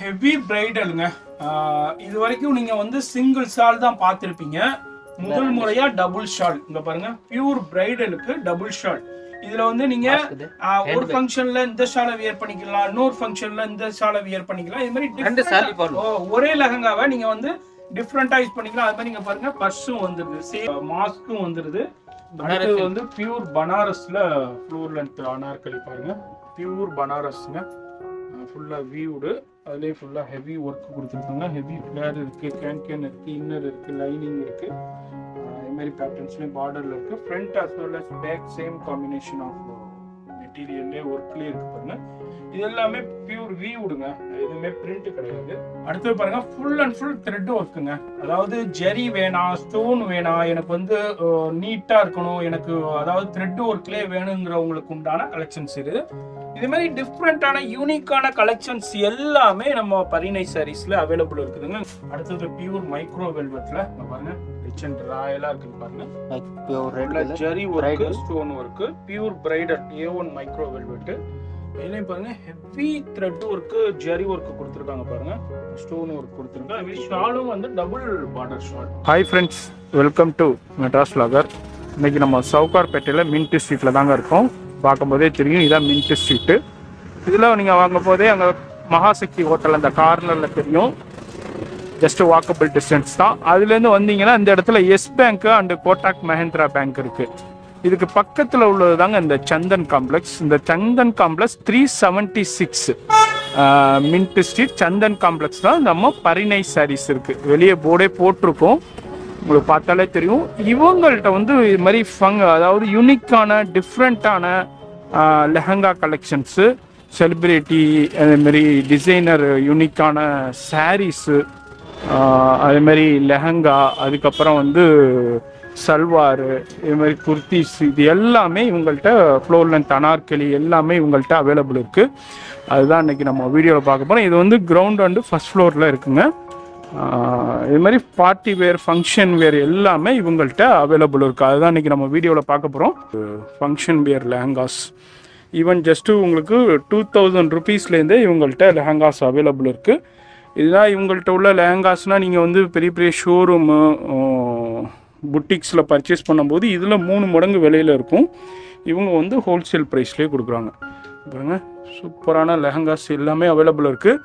Heavy பிரைடலுங்க இது வரைக்கும் நீங்க வந்து சிங்கிள் ஷால் தான் பார்த்துருப்பீங்க முதல் முறையா டபுள் ஷால் இங்க பாருங்க பியூர் பிரைடலுக்கு டபுள் ஷால் இதுல வந்து நீங்க இருக்குது. ஆஹ், ஒரு ஃபங்க்ஷன்ல இந்த ஷாலை வியர் பண்ணிக்கலாம் இன்னொரு ஃபங்க்ஷன்ல இந்த ஷாலை வியர் பண்ணிக்கலாம் இது மாதிரி ரெண்டு different- சாலி போடலாம். ஓ, ஒரே லெஹங்காவை நீங்க வந்து டிஃப்ரெண்டா யூஸ் பண்ணிக்கலாம் அது மாதிரி நீங்க பாருங்க பர்ஸும் வந்துருது சேம் மாஸ்க்கும் வந்துருது அடுத்தது வந்து பியூர் பனாரஸ்ல ஃப்ளோர் லென்த் அனார்கலி பாருங்க பியூர் பனாரஸ்ங்க ஃபுல்லா வியூடு அதுலேயே ஃபுல்லா ஹெவி ஒர்க் கொடுத்துருக்காங்க ஹெவி ஃபிளேர் இருக்கு கேன் கேன் இருக்கு இன்னர் இருக்கு லைனிங் இருக்கு அஹ் இது மாதிரி பேட்டர்ன்ஸ்லேயும் பார்டர்ல இருக்கு front as well as back same combination of மெட்டீரியல்லே ஒர்க்லேயே இருக்கு பாருங்க இது எல்லாமே பியூர் வியூடுங்க எதுவுமே பிரிண்ட் கிடையாது அடுத்து பாருங்க ஃபுல் அண்ட் ஃபுல் த்ரெட் ஒர்க்குங்க அதாவது ஜெரி வேணாம் ஸ்டோன் வேணாம் எனக்கு வந்து நீட்டா இருக்கணும் எனக்கு அதாவது த்ரெட் ஒர்க்லேயே வேணுங்கிறவங்களுக்கு உண்டான கலெக்ஷன்ஸ் இது இது மாதிரி டிஃப்ரெண்டான யூனிக்கான கலெக்ஷன்ஸ் எல்லாமே நம்ம பரிணை சாரீஸ்ல அவைலபிள் இருக்குதுங்க அடுத்தது பியூர் மைக்ரோ வெல்வெட்ல பாருங்க ரிச் அண்ட் ராயலா இருக்கு பாருங்க Like pure red உள்ள color. ஜரி work Bridal. Stone work pure bridal A one micro velvet இதுலயும் பாருங்க ஹெவி த்ரெட் ஒர்க் ஜரி ஒர்க் கொடுத்துருக்காங்க பாருங்க ஸ்டோன் ஒர்க் கொடுத்துருக்காங்க அது மாதிரி ஷாலும் வந்து double border shawl hi friends welcome to Madras லாகர் இன்னைக்கு நம்ம சவுகார்பேட்டையில் மின்ட் ஸ்ட்ரீட்டில் தாங்க இருக்கோம் பார்க்கும்போதே தெரியும் இதான் மின்ட் ஸ்ட்ரீட்டு இதில் நீங்கள் வாங்கும் போதே அங்கே மகாசக்தி ஹோட்டல் அந்த கார்னரில் தெரியும் ஜஸ்ட் வாக்கபிள் டிஸ்டன்ஸ் தான் அதுலேருந்து வந்தீங்கன்னா இந்த இடத்துல Yes Bank and Kotak Mahindra bank இருக்கு இதுக்கு பக்கத்தில் உள்ளது தாங்க இந்த சந்தன் காம்ப்ளெக்ஸ் இந்த Chandan complex three seventy six Mint Street Chandan complex தான் நம்ம பரிணை சாரீஸ் இருக்கு வெளியே போர்டே போட்டிருக்கோம் உங்களுக்கு பார்த்தாலே தெரியும் இவங்கள்ட்ட வந்து இது மாதிரி ஃபங் அதாவது யூனிக்கான டிஃப்ரெண்ட்டான லெஹங்கா கலெக்ஷன்ஸு செலிப்ரிட்டி அதேமாரி டிசைனர் யூனிக்கான சாரீஸு அதே மாதிரி லெஹங்கா அதுக்கப்புறம் வந்து சல்வார் இது மாதிரி குர்த்திஸ் இது எல்லாமே இவங்கள்ட்ட ஃப்ளோர் லென்த் அனார்கலி எல்லாமே இவங்கள்ட்ட அவைலபிள் இருக்குது அதுதான் இன்னைக்கு நம்ம வீடியோவில் பார்க்க போகிறோம் இது வந்து கிரவுண்ட் வந்து ஃபஸ்ட் ஃப்ளோரில் இருக்குங்க ஆஹ் இது மாதிரி பார்ட்டி வேர் ஃபங்க்ஷன் வேர் எல்லாமே இவங்கள்ட்ட அவைலபிள் இருக்குது அதுதான் இன்றைக்கி நம்ம வீடியோவில் பார்க்க போகிறோம் function where lehengas even just உங்களுக்கு டூ தௌசண்ட் ருபீஸ்லேருந்தே இவங்கள்ட்ட லெஹங்காஸ் அவைலபிள் இருக்குது இதுதான் இவங்கள்ட்ட உள்ள லெஹங்காஸ்னால் நீங்கள் வந்து பெரிய பெரிய ஷோரூமு புட்டிக்ஸில் பர்ச்சேஸ் பண்ணும்போது இதில் மூணு மடங்கு விலையில் இருக்கும் இவங்க வந்து ஹோல்சேல் ப்ரைஸ்லேயே கொடுக்குறாங்க பாருங்க சூப்பரான லெஹங்காஸ் எல்லாமே அவைலபிள் இருக்குது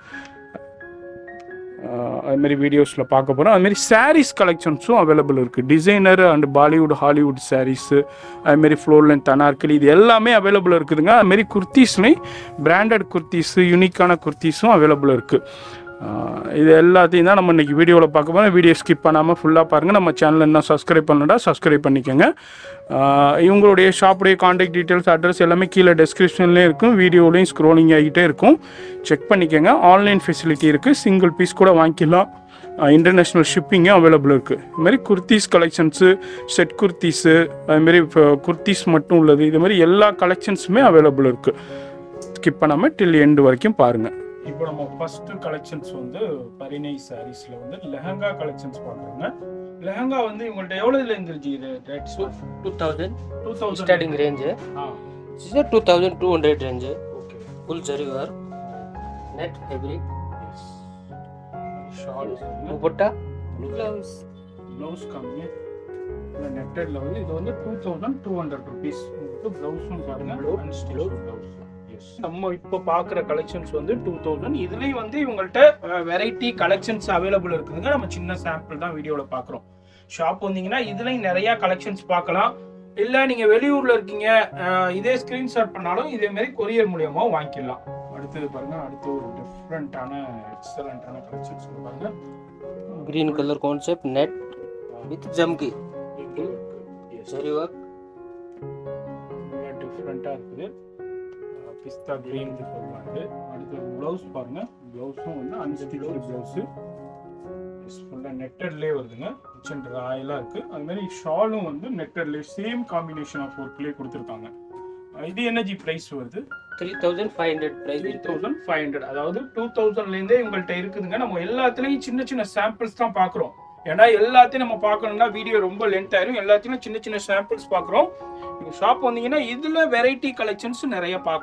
அதுமாரி வீடியோஸில் பார்க்க போகிறோம் அதுமாரி சாரீஸ் கலெக்ஷன்ஸும் அவைலபிள் இருக்குது designer and Bollywood Hollywood sarees அதுமாரி ஃப்ளோர் லென்த் அனார்கலி இது எல்லாமே அவைலபிள் இருக்குதுங்க அதுமாரி குர்த்திஸ்லேயும் பிராண்டட் குர்த்திஸு யூனிக்கான குர்த்திஸும் அவைலபிள் இருக்குது இது எல்லாத்தையும் தான் நம்ம இன்றைக்கி வீடியோவில் பார்க்க போகிறோம் வீடியோ ஸ்கிப் பண்ணாமல் ஃபுல்லாக பாருங்கள் நம்ம சேனல் என்ன சப்ஸ்கிரைப் பண்ணடா சப்ஸ்கிரைப் பண்ணிக்கோங்க ஆஹ் இவங்களுடைய ஷாப்புடைய காண்டாக்ட் டீட்டெயில்ஸ் அட்ரஸ் எல்லாமே கீழே டெஸ்கிரிப்ஷன்லேயும் இருக்கும் வீடியோலையும் ஸ்க்ரோலிங் ஆகிட்டே இருக்கும் செக் பண்ணிக்கோங்க ஆன்லைன் ஃபெசிலிட்டி இருக்குது சிங்கிள் பீஸ் கூட வாங்கிக்கலாம் இன்டர்நேஷ்னல் ஷிப்பிங்கும் அவைலபிள் இருக்குது இது மாதிரி குர்த்திஸ் கலெக்ஷன்ஸு செட் குர்த்திஸு அதுமாரி குர்த்திஸ் மட்டும் உள்ளது இது மாதிரி எல்லா கலெக்ஷன்ஸுமே அவைலபிள் இருக்குது ஸ்கிப் பண்ணாமல் டில் எண்டு வரைக்கும் பாருங்கள் இப்போ நம்ம ஃபர்ஸ்ட் கலெக்ஷன்ஸ் வந்து பரிணை சாரீஸ்ல வந்து லெஹங்கா கலெக்ஷன்ஸ் பார்க்குறோங்க லெஹங்கா வந்து இவங்கள்ட்ட எவ்வளோதுல இருந்துருச்சு இது rate Two thousand two thousand starting range. Ah This is a two thousand two hundred range. Okay Full zari work. Net fabric. Shawl Dupatta. Blouse. Blouse கம்மி இந்த நெட்டட்ல வந்து இது வந்து two thousand two hundred rupees உங்களுக்கு ப்ளவுஸும் பாருங்க unstitch blouse நம்ம இப்போ பார்க்குற கலெக்ஷன்ஸ் வந்து டூ தௌசண்ட் இதுலேயும் வந்து இவங்கள்ட்ட வெரைட்டி கலெக்ஷன்ஸ் அவைலபிள் இருக்குதுங்க நம்ம சின்ன சாம்பிள் தான் வீடியோவில் பார்க்குறோம் ஷாப் வந்தீங்கன்னா இதுலேயும் நிறைய கலெக்ஷன்ஸ் பார்க்கலாம் இல்லை நீங்கள் வெளியூரில் இருக்கீங்க அஹ், இதே ஸ்க்ரீன்ஷாட் பண்ணாலும் இதே மாதிரி கொரியர் மூலியமாக வாங்கிக்கலாம் அடுத்தது பாருங்க அடுத்து ஒரு டிஃப்ரெண்ட்டான எக்ஸலண்ட்டான கலெக்ஷன்ஸ் பாருங்க Green color concept net with jamki. Yes. Zari work. டிஃப்ரெண்ட்டாக இருக்குது பிஸ்தா க்ரீன் சொல்லுவாங்க அடுத்து ப்ளவுஸ் பாருங்க ப்ளவுஸும் வந்து அன்ஸ்டிச் ப்ளவுஸு ஃபுல்லாக நெட்டட்லேயே வருதுங்க ரிச் அண்ட் ராயலாக இருக்குது அது மாதிரி ஷாலும் வந்து நெட்டட்லேயே சேம் காம்பினேஷன் ஆஃப் ஒர்க்லேயே கொடுத்துருக்காங்க இது என்ன ஜி ப்ரைஸ் வருது Three thousand five hundred price. Three thousand five hundred அதாவது டூ தௌசண்ட்லேருந்தே உங்கள்கிட்ட இருக்குதுங்க நம்ம எல்லாத்துலேயும் சின்ன சின்ன சாம்பிள்ஸ் தான் பார்க்குறோம் ஏன்னா எல்லாத்தையும் நம்ம பார்க்கணும்னா வீடியோ ரொம்ப லென்த் ஆயிரும் எல்லாத்தையும் சின்ன சின்ன சாம்பிள்ஸ் பார்க்குறோம் நீங்கள் ஷாப் வந்தீங்கன்னா இதில் வெரைட்டி கலெக்ஷன்ஸ் நிறைய பார்க்கலாம்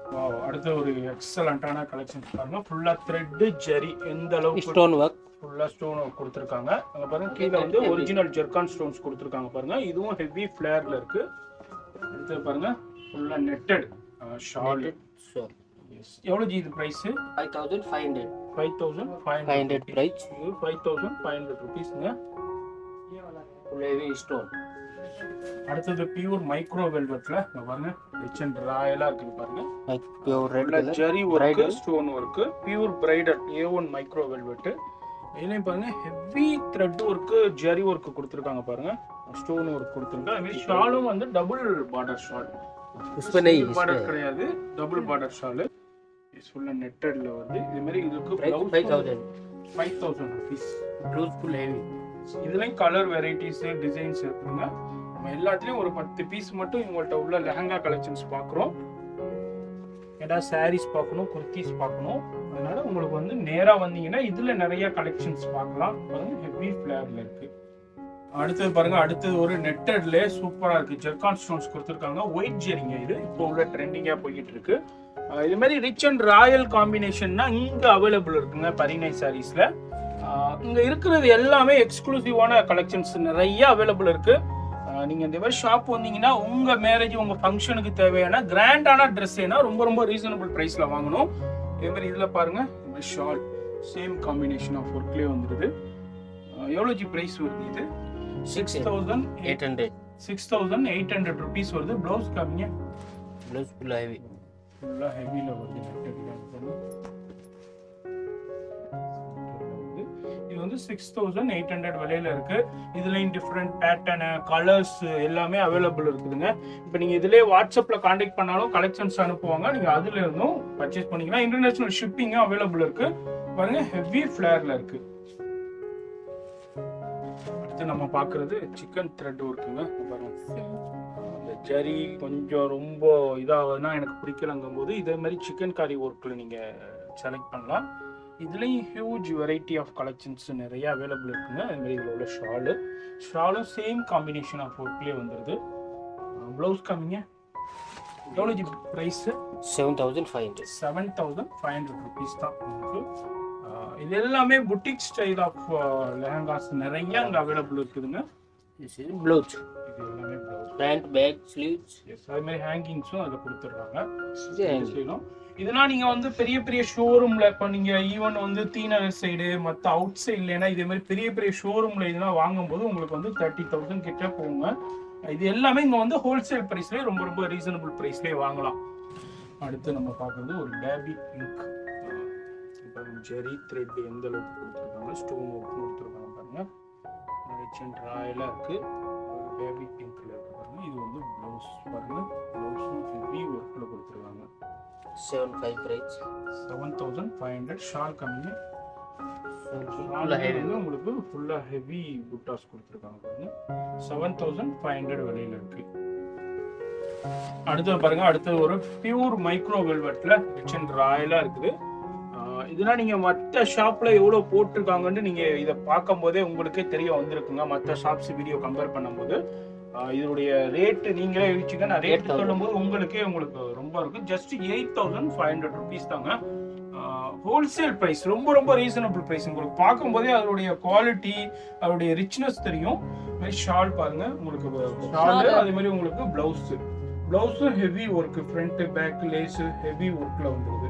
Wow, அடுத்து ஒரு எக்ஸலண்டான கலெக்ஷன் பாருங்க ஃபுல்லா த்ரெட் ஜெரி எந்த அளவுக்கு ஸ்டோன் ஒர்க் ஃபுல்லா ஸ்டோன் கொடுத்துருக்காங்க அங்க பாருங்க கீழே வந்து ஒரிஜினல் ஜெர்கான் ஸ்டோன்ஸ் கொடுத்துருக்காங்க பாருங்க இதுவும் ஹெவி ஃபிளேர்ல இருக்கு அடுத்து பாருங்க ஃபுல்லா நெட்டட் ஷால் எவ்வளவு ஜி இது price five thousand five hundred five thousand five five hundred price இது ஃபைவ் தௌசண்ட் ஃபைவ் ஹண்ட்ரட் ருபீஸ்ங்க ஃபுல் ஹெவி ஸ்டோன் அடுத்தது பியூர் மைக்ரோ வெல்வெட்ல இங்க பாருங்க ரிச் அண்ட் ராயலா இருக்குது பாருங்க பியூர் ரெட் உள்ள colour zari work Bridal. Stone work pure bridal A one micro velvet இதுலயும் பாருங்க heavy thread work zari work கொடுத்துருக்காங்க பாருங்க ஸ்டோன் ஒர்க் கொடுத்துருக்காங்க அது மாதிரி ஷாலும் வந்து டபுள் பார்டர் ஷால் उसपे नहीं பார்டர் इसमें கிடையாது டபுள் பார்டர் ஷால் ஃபுல்லா நெட்டட்ல வருது இது மாதிரி இதுக்கு price five thousand five thousand rupees blouse full heavy இதுலயும் கலர் வெரைட்டிஸ் டிசைன்ஸ் இருக்குங்க நம்ம எல்லாத்துலயும் ஒரு பத்து பீஸ் மட்டும் இவங்கள்ட்ட உள்ள லெஹங்கா கலெக்ஷன்ஸ் பார்க்குறோம் ஏன்னா சாரீஸ் பார்க்கணும் குர்த்திஸ் பார்க்கணும் அதனால உங்களுக்கு வந்து நேரா வந்தீங்கன்னா இதுல நிறைய கலெக்ஷன்ஸ் பார்க்கலாம் பாருங்க ஹெவி ஃபிளேர்ல இருக்கு அடுத்தது பாருங்க அடுத்தது ஒரு நெட்டட்ல சூப்பரா இருக்கு ஜெர்கான் ஸ்டோன்ஸ் கொடுத்துருக்காங்க ஒயிட் ஜெரிங்க இது இப்போ உள்ள ட்ரெண்டிங்கா போய்கிட்டு இருக்கு அஹ் இது மாதிரி ரிச் அண்ட் ராயல் காம்பினேஷன்னா இங்க அவைலபிள் இருக்குங்க பரிணை சாரீஸ்ல இங்க இருக்கிறது எல்லாமே எக்ஸ்க்ளூசிவான கலெக்ஷன்ஸ் நிறைய அவைலபிள் இருக்கு ஆஹ் நீங்க இந்த மாதிரி ஷாப் வந்தீங்கன்னா உங்க மேரேஜ் உங்க ஃபங்க்ஷனுக்கு தேவையான கிராண்டான ட்ரெஸ் ஏன்னா ரொம்ப ரொம்ப ரீசனபிள் பிரைஸ்ல வாங்கணும் இதே மாதிரி இதுல பாருங்க ஷால் சேம் காம்பினேஷன் ஆஃப் ஒர்க்லேயே வந்துருது ஆஹ் எவ்வளவு ஜி பிரைஸ் வருது இது six six thousand eight hundred six thousand eight hundred rupees வருது பிளவுஸ் காமிங்க ब्लाउज फुल हेवी ஃபுல்லாக ஹெவியில் வருது நெட்டடியில் வருது இது வந்து சிக்ஸ் தௌசண்ட் எயிட் ஹண்ட்ரட் விலையில இருக்கு இதுலயும் டிஃப்ரெண்ட் பேட்டர்னு கலர்ஸ் எல்லாமே அவைலபிள் இருக்குதுங்க இப்போ நீங்க இதுலயே வாட்ஸ்அப்ல காண்டாக்ட் பண்ணாலும் கலெக்ஷன்ஸ் அனுப்புவாங்க நீங்க அதுல இருந்தும் பர்ச்சேஸ் பண்ணிக்கலாம் இன்டர்நேஷனல் ஷிப்பிங்கும் அவைலபிள் இருக்கு பாருங்க ஹெவி ஃபிளேர்ல இருக்கு அடுத்து நம்ம பாக்குறது சிக்கன் த்ரெட் ஒர்க்குங்க பாருங்க அந்த ஜரி கொஞ்சம் ரொம்ப இதாகுதுன்னா எனக்கு பிடிக்கலங்கும் போது இதே மாதிரி சிக்கன் காரி ஒர்க்கில் நீங்கள் செலக்ட் பண்ணலாம் இதுலேயும் ஹியூஜ் வெரைட்டி ஆஃப் கலெக்ஷன்ஸ் நிறைய அவைலபிள் இருக்குங்க அது மாதிரி இதில் உள்ள ஷாலு ஷாலும் சேம் காம்பினேஷன் ஆஃப் ஒர்க்லேயே வந்துடுது ப்ளவுஸ் காமிங்க எவ்வளோ ji price seven thousand five hundred seven thousand five hundred rupees தான் உங்களுக்கு ஆஹ் இது எல்லாமே புட்டிக் ஸ்டைல் ஆஃப் லெஹங்காஸ் நிறைய அங்கே அவைலபிள் இருக்குதுங்க दिस इज ब्लाउज இது எல்லாமே blouse front back sleeves yes அது மாதிரி ஹேங்கிங்ஸும் அதில் கொடுத்துட்றாங்க hanging. செய்யணும் இதெல்லாம் நீங்க வந்து பெரிய பெரிய ஷோரூம்ல இப்போ நீங்க ஈவன் வந்து தீநகர் சைடு மற்ற அவுட் சைட்லனா இதே மாதிரி பெரிய பெரிய ஷோரூம்ல இதெல்லாம் வாங்கும்போது உங்களுக்கு வந்து தேர்ட்டி தௌசண்ட் கிட்ட போகுங்க இது எல்லாமே இங்க வந்து ஹோல்சேல் பிரைஸ்லயே ரொம்ப ரொம்ப ரீசனபிள் பிரைஸ்லயே வாங்கலாம் அடுத்து நம்ம பார்க்கறது ஒரு பேபி பிங்க் இப்போ ஜெரி த்ரெட் எந்த அளவுக்கு கொடுத்துருக்காங்க ஸ்டோன் ஒர்க் கொடுத்துருக்காங்க பாருங்க ரிச் அண்ட் ராயலாக இருக்கு ஒரு பேபி பிங்க்ல இருக்கு பாருங்க இது வந்து ப்ளவுஸ் பாருங்க ப்ளவுஸும் ஹெவி ஒர்க்கில் கொடுத்துருக்காங்க seven five price seven thousand five hundred shawl கம்மி फुल हेवी வந்து உங்களுக்கு ஃபுல்லா ஹெவி புட்டாஸ் கொடுத்துருக்காங்க பாருங்க செவன் தௌசண்ட் ஃபைவ் ஹண்ட்ரட் விலையில இருக்கு அடுத்து பாருங்க அடுத்து ஒரு பியூர் மைக்ரோ வெல்வெட்ல ரிச் அண்ட் ராயலா இருக்குது ஆஹ் இதெல்லாம் நீங்க மற்ற ஷாப்ல எவ்வளவு போட்டிருக்காங்கன்னு நீங்க இதை பார்க்கும் போதே உங்களுக்கே தெரிய வந்திருக்குங்க மற்ற ஷாப்ஸ் வீடியோ கம்பேர் பண்ணும்போது ஆஹ் இதனுடைய ரேட் நீங்களே யோசிச்சுக்க நான் ரேட் 8,000. சொல்லும்போது உங்களுக்கே உங்களுக்கு ரொம்ப இருக்கும் just eight thousand five hundred rupees தாங்க ஹோல்சேல் பிரைஸ் ரொம்ப ரொம்ப ரீசனபிள் பிரைஸ் உங்களுக்கு பார்க்கும்போதே அதோடைய குவாலிட்டி அதோடைய ரிச்னஸ் தெரியும் ஷால் பாருங்க உங்களுக்கு ஷால் அதே மாதிரி உங்களுக்கு பிளவுஸ் பிளவுஸும் heavy work front back lace heavy ஒர்க்ல வந்துருது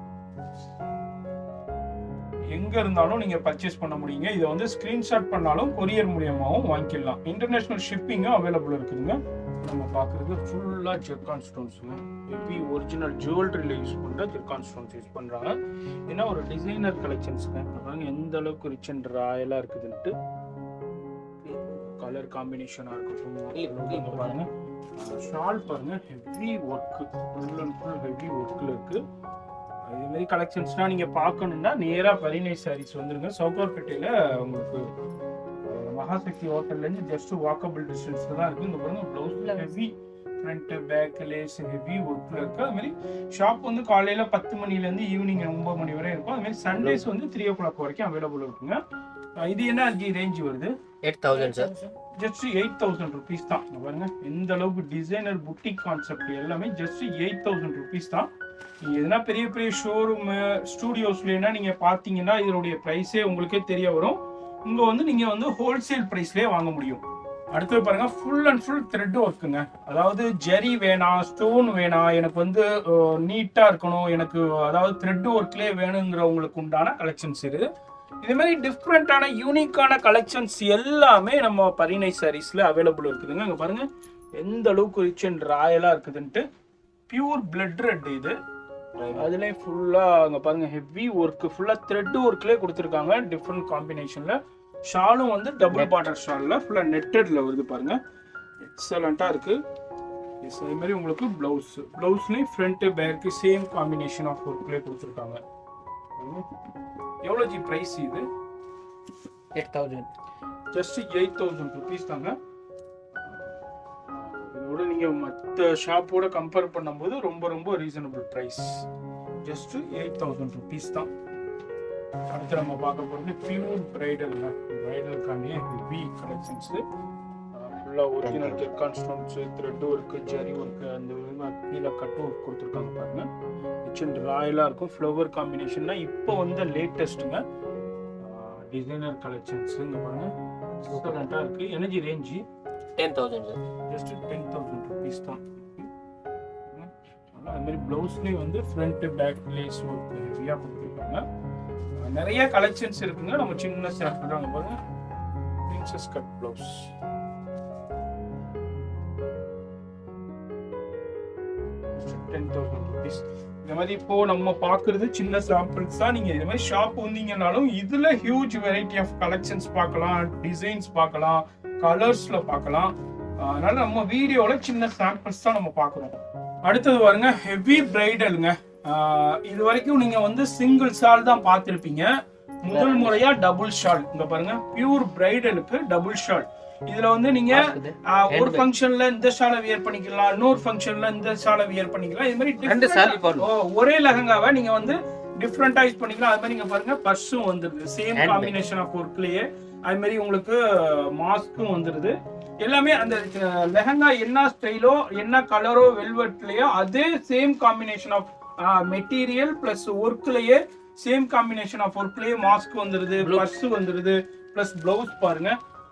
எங்க இருந்தாலும் நீங்க பர்ச்சேஸ் பண்ண முடியுங்க இதை வந்து ஸ்கிரீன்ஷாட் பண்ணாலும் கொரியர் மூலியமாவும் வாங்கிக்கலாம் இன்டர்நேஷனல் ஷிப்பிங்கும் அவைலபிள் இருக்குதுங்க நம்ம பார்க்குறது ஃபுல்லாக ஜெர்கான் ஸ்டோன்ஸுங்க ஹெவி ஒரிஜினல் ஜுவல்லரியில் யூஸ் பண்ணுற ஜெர்கான் ஸ்டோன்ஸ் யூஸ் பண்ணுறாங்க ஏன்னா ஒரு டிசைனர் கலெக்ஷன்ஸுங்க பாருங்க எந்த அளவுக்கு ரிச் அண்ட் ராயலாக இருக்குதுன்ட்டு கலர் காம்பினேஷனாக இருக்கட்டும் இங்க பாருங்க ஷால் பாருங்க heavy work full and full heavy ஒர்க்கில் இருக்கு இதே மாதிரி கலெக்ஷன்ஸ்லாம் நீங்கள் பார்க்கணுன்னா நேராக பரிணை சாரீஸ் வந்துருங்க சவுகார்பேட்டையில் உங்களுக்கு அஹ், மகாசக்தி ஹோட்டல்லேருந்து ஜஸ்ட் வாக்கபிள் டிஸ்டன்ஸில் தான் இருக்குது இங்கே பாருங்க ப்ளவுஸில் heavy front back lace heavy ஒர்க்கில் இருக்குது அது மாதிரி ஷாப் வந்து காலையில் பத்து மணிலேருந்து ஈவினிங் ஒன்பது மணி வரை இருக்கும் அது மாதிரி சண்டேஸ் வந்து த்ரீ ஓ கிளாக் வரைக்கும் அவைலபிள் இருக்குங்க அஹ், இது என்ன ரேஞ்ச் வருது eight thousand sir just eight thousand rupees தான் இங்க பாருங்க எந்த அளவுக்கு டிசைனர் புட்டிக் கான்செப்ட் எல்லாமே ஜஸ்ட் எயிட் தௌசண்ட் ருபீஸ் தான் நீங்க எதுனா பெரிய பெரிய ஷோரூம் ஸ்டூடியோஸ்லனா நீங்க பாத்தீங்கன்னா இதனுடைய ப்ரைஸே உங்களுக்கே தெரிய வரும் இங்க வந்து நீங்க வந்து ஹோல்சேல் ப்ரைஸ்லயே வாங்க முடியும் அடுத்தது பாருங்க ஃபுல் அண்ட் ஃபுல் த்ரெட் ஒர்க்குங்க அதாவது ஜெரி வேணாம் ஸ்டோன் வேணாம் எனக்கு வந்து நீட்டா இருக்கணும் எனக்கு அதாவது த்ரெட் ஒர்க்லேயே வேணுங்கிறவங்களுக்கு உண்டான கலெக்ஷன்ஸ் இது இதே மாதிரி டிஃப்ரெண்ட்டான யூனிக்கான கலெக்ஷன்ஸ் எல்லாமே நம்ம பரிணை சாரீஸ்ல அவைலபிள் இருக்குதுங்க அங்க பாருங்க எந்த அளவுக்கு ரிச் அண்ட் ராயலா இருக்குதுன்ட்டு பியூர் பிளட் ரெட் இது அதுலேயும் ஃபுல்லாக அங்கே பாருங்க ஹெவி ஒர்க் ஃபுல்லாக த்ரெட் ஒர்க்லேயே கொடுத்துருக்காங்க டிஃப்ரெண்ட் காம்பினேஷனில் ஷாலும் வந்து டபுள் பார்டர் ஷாலில் ஃபுல்லாக நெட்டடில் வருது பாருங்க எக்ஸலண்ட்டாக இருக்கு எஸ் அதே மாதிரி உங்களுக்கு ப்ளவுஸ் ப்ளவுஸ்லேயும் front back same combination of ஒர்க்லேயே கொடுத்துருக்காங்க எவ்வளோ ஜி ப்ரைஸ் இது eight thousand just eight thousand rupees தாங்க இதோட நீங்க மற்ற ஷாப்போட கம்பேர் பண்ணும்போது ரொம்ப ரொம்ப reasonable price just eight thousand rupees தான் அடுத்து நம்ம பார்க்க போகிறது பியூர் பிரைடல் பிரைடலுக்காண்டியே ஹெவி கலெக்ஷன்ஸ் ஃபுல்லாக original zircon stones thread work zari work அந்த விதமா கீழே கட் ஒர்க் கொடுத்துருக்காங்க பாருங்க ரிச் அண்ட் ராயலாக இருக்கும் ஃப்ளவர் காம்பினேஷன்னா இப்போ வந்து லேட்டஸ்ட்டுங்க டிசைனர் கலெக்ஷன்ஸ் இங்கே பாருங்க எக்ஸலண்ட்டாக இருக்குது எனர்ஜி range ten thousand sir just ten thousand rupees தான் ம். அது மாதிரி ப்ளவுஸ்லேயும் வந்து ஃப்ரண்ட் பேக் லேஸ் ஒர்க் ஹெவியாக கொடுத்துருக்காங்க அஹ் நிறைய கலெக்ஷன்ஸ் இருக்குங்க நம்ம சின்ன சாம்பிள் தான் அங்க பாருங்க princess cut blouse ten thousand rupees இந்த மாதிரி இப்போ நம்ம பார்க்குறது சின்ன சாம்பிள்ஸ் தான் நீங்கள் இது மாதிரி ஷாப் வந்தீங்கன்னாலும் இதில் ஹியூஜ் வெரைட்டி ஆஃப் கலெக்ஷன்ஸ் பார்க்கலாம் டிசைன்ஸ் பார்க்கலாம் கலர்ஸ்ல பார்க்கலாம் அதனால நம்ம வீடியோல சின்ன சாம்பிள்ஸ் தான் நம்ம பார்க்குறோம் அடுத்தது பாருங்க ஹெவி பிரைடலுங்க இது வரைக்கும் நீங்க வந்து சிங்கிள் ஷால் தான் பார்த்துருப்பீங்க முதல் முறையா டபுள் ஷால் இங்க பாருங்க பியூர் பிரைடலுக்கு டபுள் ஷால் இதுல வந்து நீங்க ஆஹ், ஒரு ஃபங்க்ஷன்ல இந்த ஷாலை வியர் பண்ணிக்கலாம் இன்னொரு ஃபங்க்ஷன்ல இந்த ஷாலை வியர் பண்ணிக்கலாம் இது மாதிரி ரெண்டு different- சாரி போடணும் ஓ, ஒரே லெஹங்காவை நீங்க வந்து டிஃப்ரெண்டா யூஸ் பண்ணிக்கலாம் அது மாதிரி நீங்க பாருங்க பர்ஸும் வந்துருது சேம் Handbag. காம்பினேஷன் ஆஃப் ஒர்க்லயே அது மாதிரி உங்களுக்கு மாஸ்க்கும் வந்துருது எல்லாமே அந்த லெஹங்கா என்ன ஸ்டைலோ என்ன கலரோ வெல்வெட்லயோ அதே same combination of material plus ஒர்க்லயே சேம் காம்பினேஷன் ஆஃப் ஒர்க்லயே மாஸ்க் வந்துருது Blouse. பர்ஸ் வந்துருது பிளஸ் பிளவுஸ் பாருங்க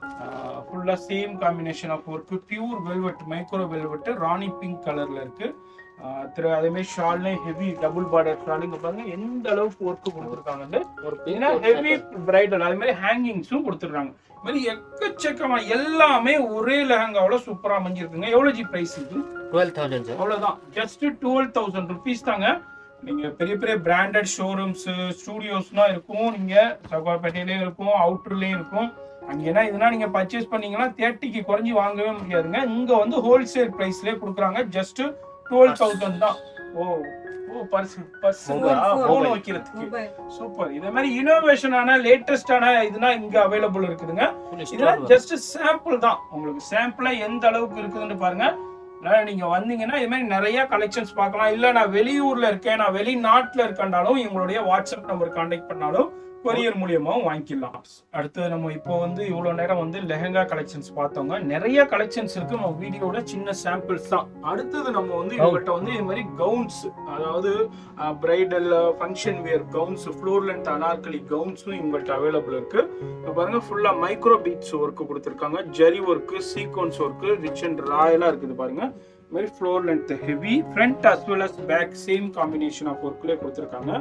ஃபுல்லா same combination of work pure velvet micro velvet rani pink கலர்ல இருக்கு ஆஹ் திரு அதே மாதிரி ஷால்லையும் ஹெவி டபுள் பார்டர் ஷால் இங்க பாருங்க எந்த அளவுக்கு ஒர்க் கொடுத்துருக்காங்க ஒரு ஏன்னா ஹெவி பிரைடல் அது மாதிரி ஹேங்கிங்ஸும் கொடுத்துருக்காங்க இது மாதிரி எக்கச்சக்கமா எல்லாமே ஒரே லெஹங்காவோட சூப்பரா அமைஞ்சிருக்குங்க எவ்வளவு ஜி பிரைஸ் இது டுவெல் தௌசண்ட் சார் அவ்வளவுதான் ஜஸ்ட் டுவெல் தௌசண்ட் ருபீஸ் தாங்க நீங்க பெரிய பெரிய பிராண்டட் ஷோரூம்ஸ் ஸ்டூடியோஸ்லாம் இருக்கும் நீங்க சகோபேட்டையிலயும் இருக்கும் அவுட்டர்லயும் இருக்கும் அங்க என்ன இதுனா நீங்க பர்ச்சேஸ் பண்ணீங்கன்னா தேர்ட்டிக்கு குறைஞ்சி வாங்கவே முடியாதுங்க இங்க வந்து ஹோல்சேல் பிரைஸ்லயே கொடுக்குறாங்க ஜஸ்ட் டுவெல் தௌசண்ட் தான் ஓ ஓ பர்ஸ் பர்ஸ் Mobile. போன் வைக்கிறதுக்கு சூப்பர் இதே மாதிரி இனோவேஷனான லேட்டஸ்டான இதுனா இங்க அவைலபிள் இருக்குதுங்க இதெல்லாம் ஜஸ்ட் சாம்பிள் தான் உங்களுக்கு சாம்பிளா எந்த அளவுக்கு இருக்குதுன்னு பாருங்க அதனால நீங்க வந்தீங்கன்னா இது மாதிரி நிறைய கலெக்ஷன்ஸ் பார்க்கலாம் இல்ல நான் வெளியூர்ல இருக்கேன் நான் வெளிநாட்டுல இருக்கேன்னாலும் எங்களுடைய வாட்ஸ்அப் நம்பர் கான்டாக்ட் பண்ணாலும் கொரியர் மூலியமாவும் வாங்கிக்கலாம் அடுத்தது நம்ம இப்போ வந்து இவ்வளவு நேரம் வந்து லெஹங்கா கலெக்ஷன்ஸ் பார்த்தோங்க நிறைய கலெக்ஷன்ஸ் இருக்கு நம்ம வீடியோட சின்ன சாம்பிள்ஸ் தான் அடுத்தது நம்ம வந்து இவங்ககிட்ட வந்து இது மாதிரி கவுன்ஸ் அதாவது bridal function wear gowns floor length anarkali கவுன்ஸும் இவங்கள்ட்ட அவைலபிள் இருக்கு இப்போ பாருங்க ஃபுல்லா மைக்ரோ பீட்ஸ் ஒர்க் கொடுத்துருக்காங்க zari work sequins work rich and ராயலா இருக்குது பாருங்க இது மாதிரி floor length heavy front as well as back same combination of ஒர்க்லேயே கொடுத்துருக்காங்க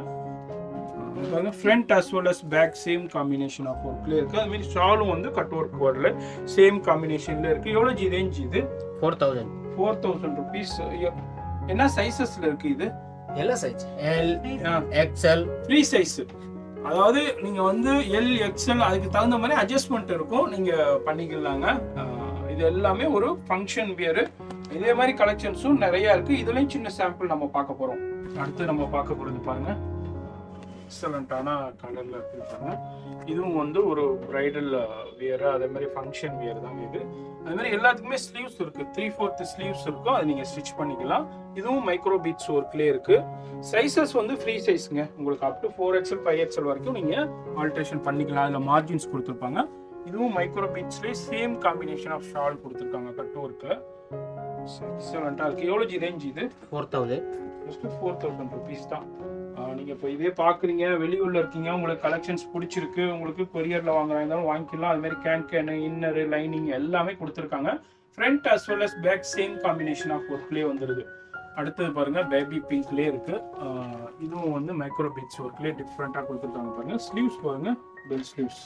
இது பாருங்க front as well as back same combination of ஒர்க்லேயே இருக்கு அது மாதிரி ஷாலும் வந்து கட் ஒர்க் வரல சேம் காம்பினேஷன்ல இருக்கு எவ்வளோ ஜி ரேஞ்ச் இது four thousand four thousand rupees என்ன சைசஸ்ல இருக்கு இது எல்லா சைஸ் எல் ஆ. எக்ஸ்எல் ஃப்ரீ சைஸ் அதாவது நீங்க வந்து எல் எக்ஸ்எல் அதுக்கு தகுந்த மாதிரி அட்ஜஸ்ட்மெண்ட் இருக்கும் நீங்க பண்ணிக்கலாங்க ஆஹ் இது எல்லாமே ஒரு ஃபங்க்ஷன் வியர் இதே மாதிரி கலெக்ஷன்ஸும் நிறைய இருக்கு இதுலயும் சின்ன சாம்பிள் நம்ம பார்க்க போறோம் அடுத்து நம்ம பார்க்க போறது பாருங்க எக்ஸலண்ட்டான கலர்ல இருக்கு பாருங்க இதுவும் வந்து ஒரு பிரைடல் வியர் அதே மாதிரி ஃபங்க்ஷன் வியர் தான் இது அது மாதிரி எல்லாத்துக்குமே ஸ்லீவ்ஸ் இருக்கு த்ரீ ஃபோர்த் ஸ்லீவ்ஸ் இருக்கும் அதை நீங்க ஸ்டிச் பண்ணிக்கலாம் இதுவும் மைக்ரோ பீட்ஸ் ஒர்க்லேயே இருக்கு சைசஸ் வந்து ஃப்ரீ சைஸ்ங்க உங்களுக்கு up to four XL five XL வரைக்கும் நீங்க ஆல்ட்ரேஷன் பண்ணிக்கலாம் அதில் மார்ஜின்ஸ் கொடுத்துருப்பாங்க இதுவும் மைக்ரோ பீட்ஸ்லேயே சேம் காம்பினேஷன் ஆஃப் ஷால் கொடுத்துருக்காங்க கட் ஒர்க்கில் எக்ஸலண்ட்டாக இருக்கு எவ்வளோ ஜி ரேஞ்ச் இது four thousand just four thousand rupees தான் ஆஹ் நீங்க இப்போ இதே பாக்குறீங்க வெளியூர்ல இருக்கீங்க உங்களுக்கு கலெக்ஷன்ஸ் பிடிச்சிருக்கு உங்களுக்கு கொரியர்ல வாங்குறா இருந்தாலும் வாங்கிக்கலாம் அது மாதிரி கேன் கேனு இன்னரு லைனிங் எல்லாமே கொடுத்துருக்காங்க front as well as back same combination of ஒர்க்லேயே வந்துருது அடுத்தது பாருங்க பேபி பிங்க்லேயே இருக்கு ஆஹ் இதுவும் வந்து மைக்ரோ பீட்ஸ் ஒர்க்லேயே டிஃப்ரெண்ட்டாக கொடுத்துருக்காங்க பாருங்க ஸ்லீவ்ஸ் பாருங்க பெல் ஸ்லீவ்ஸ்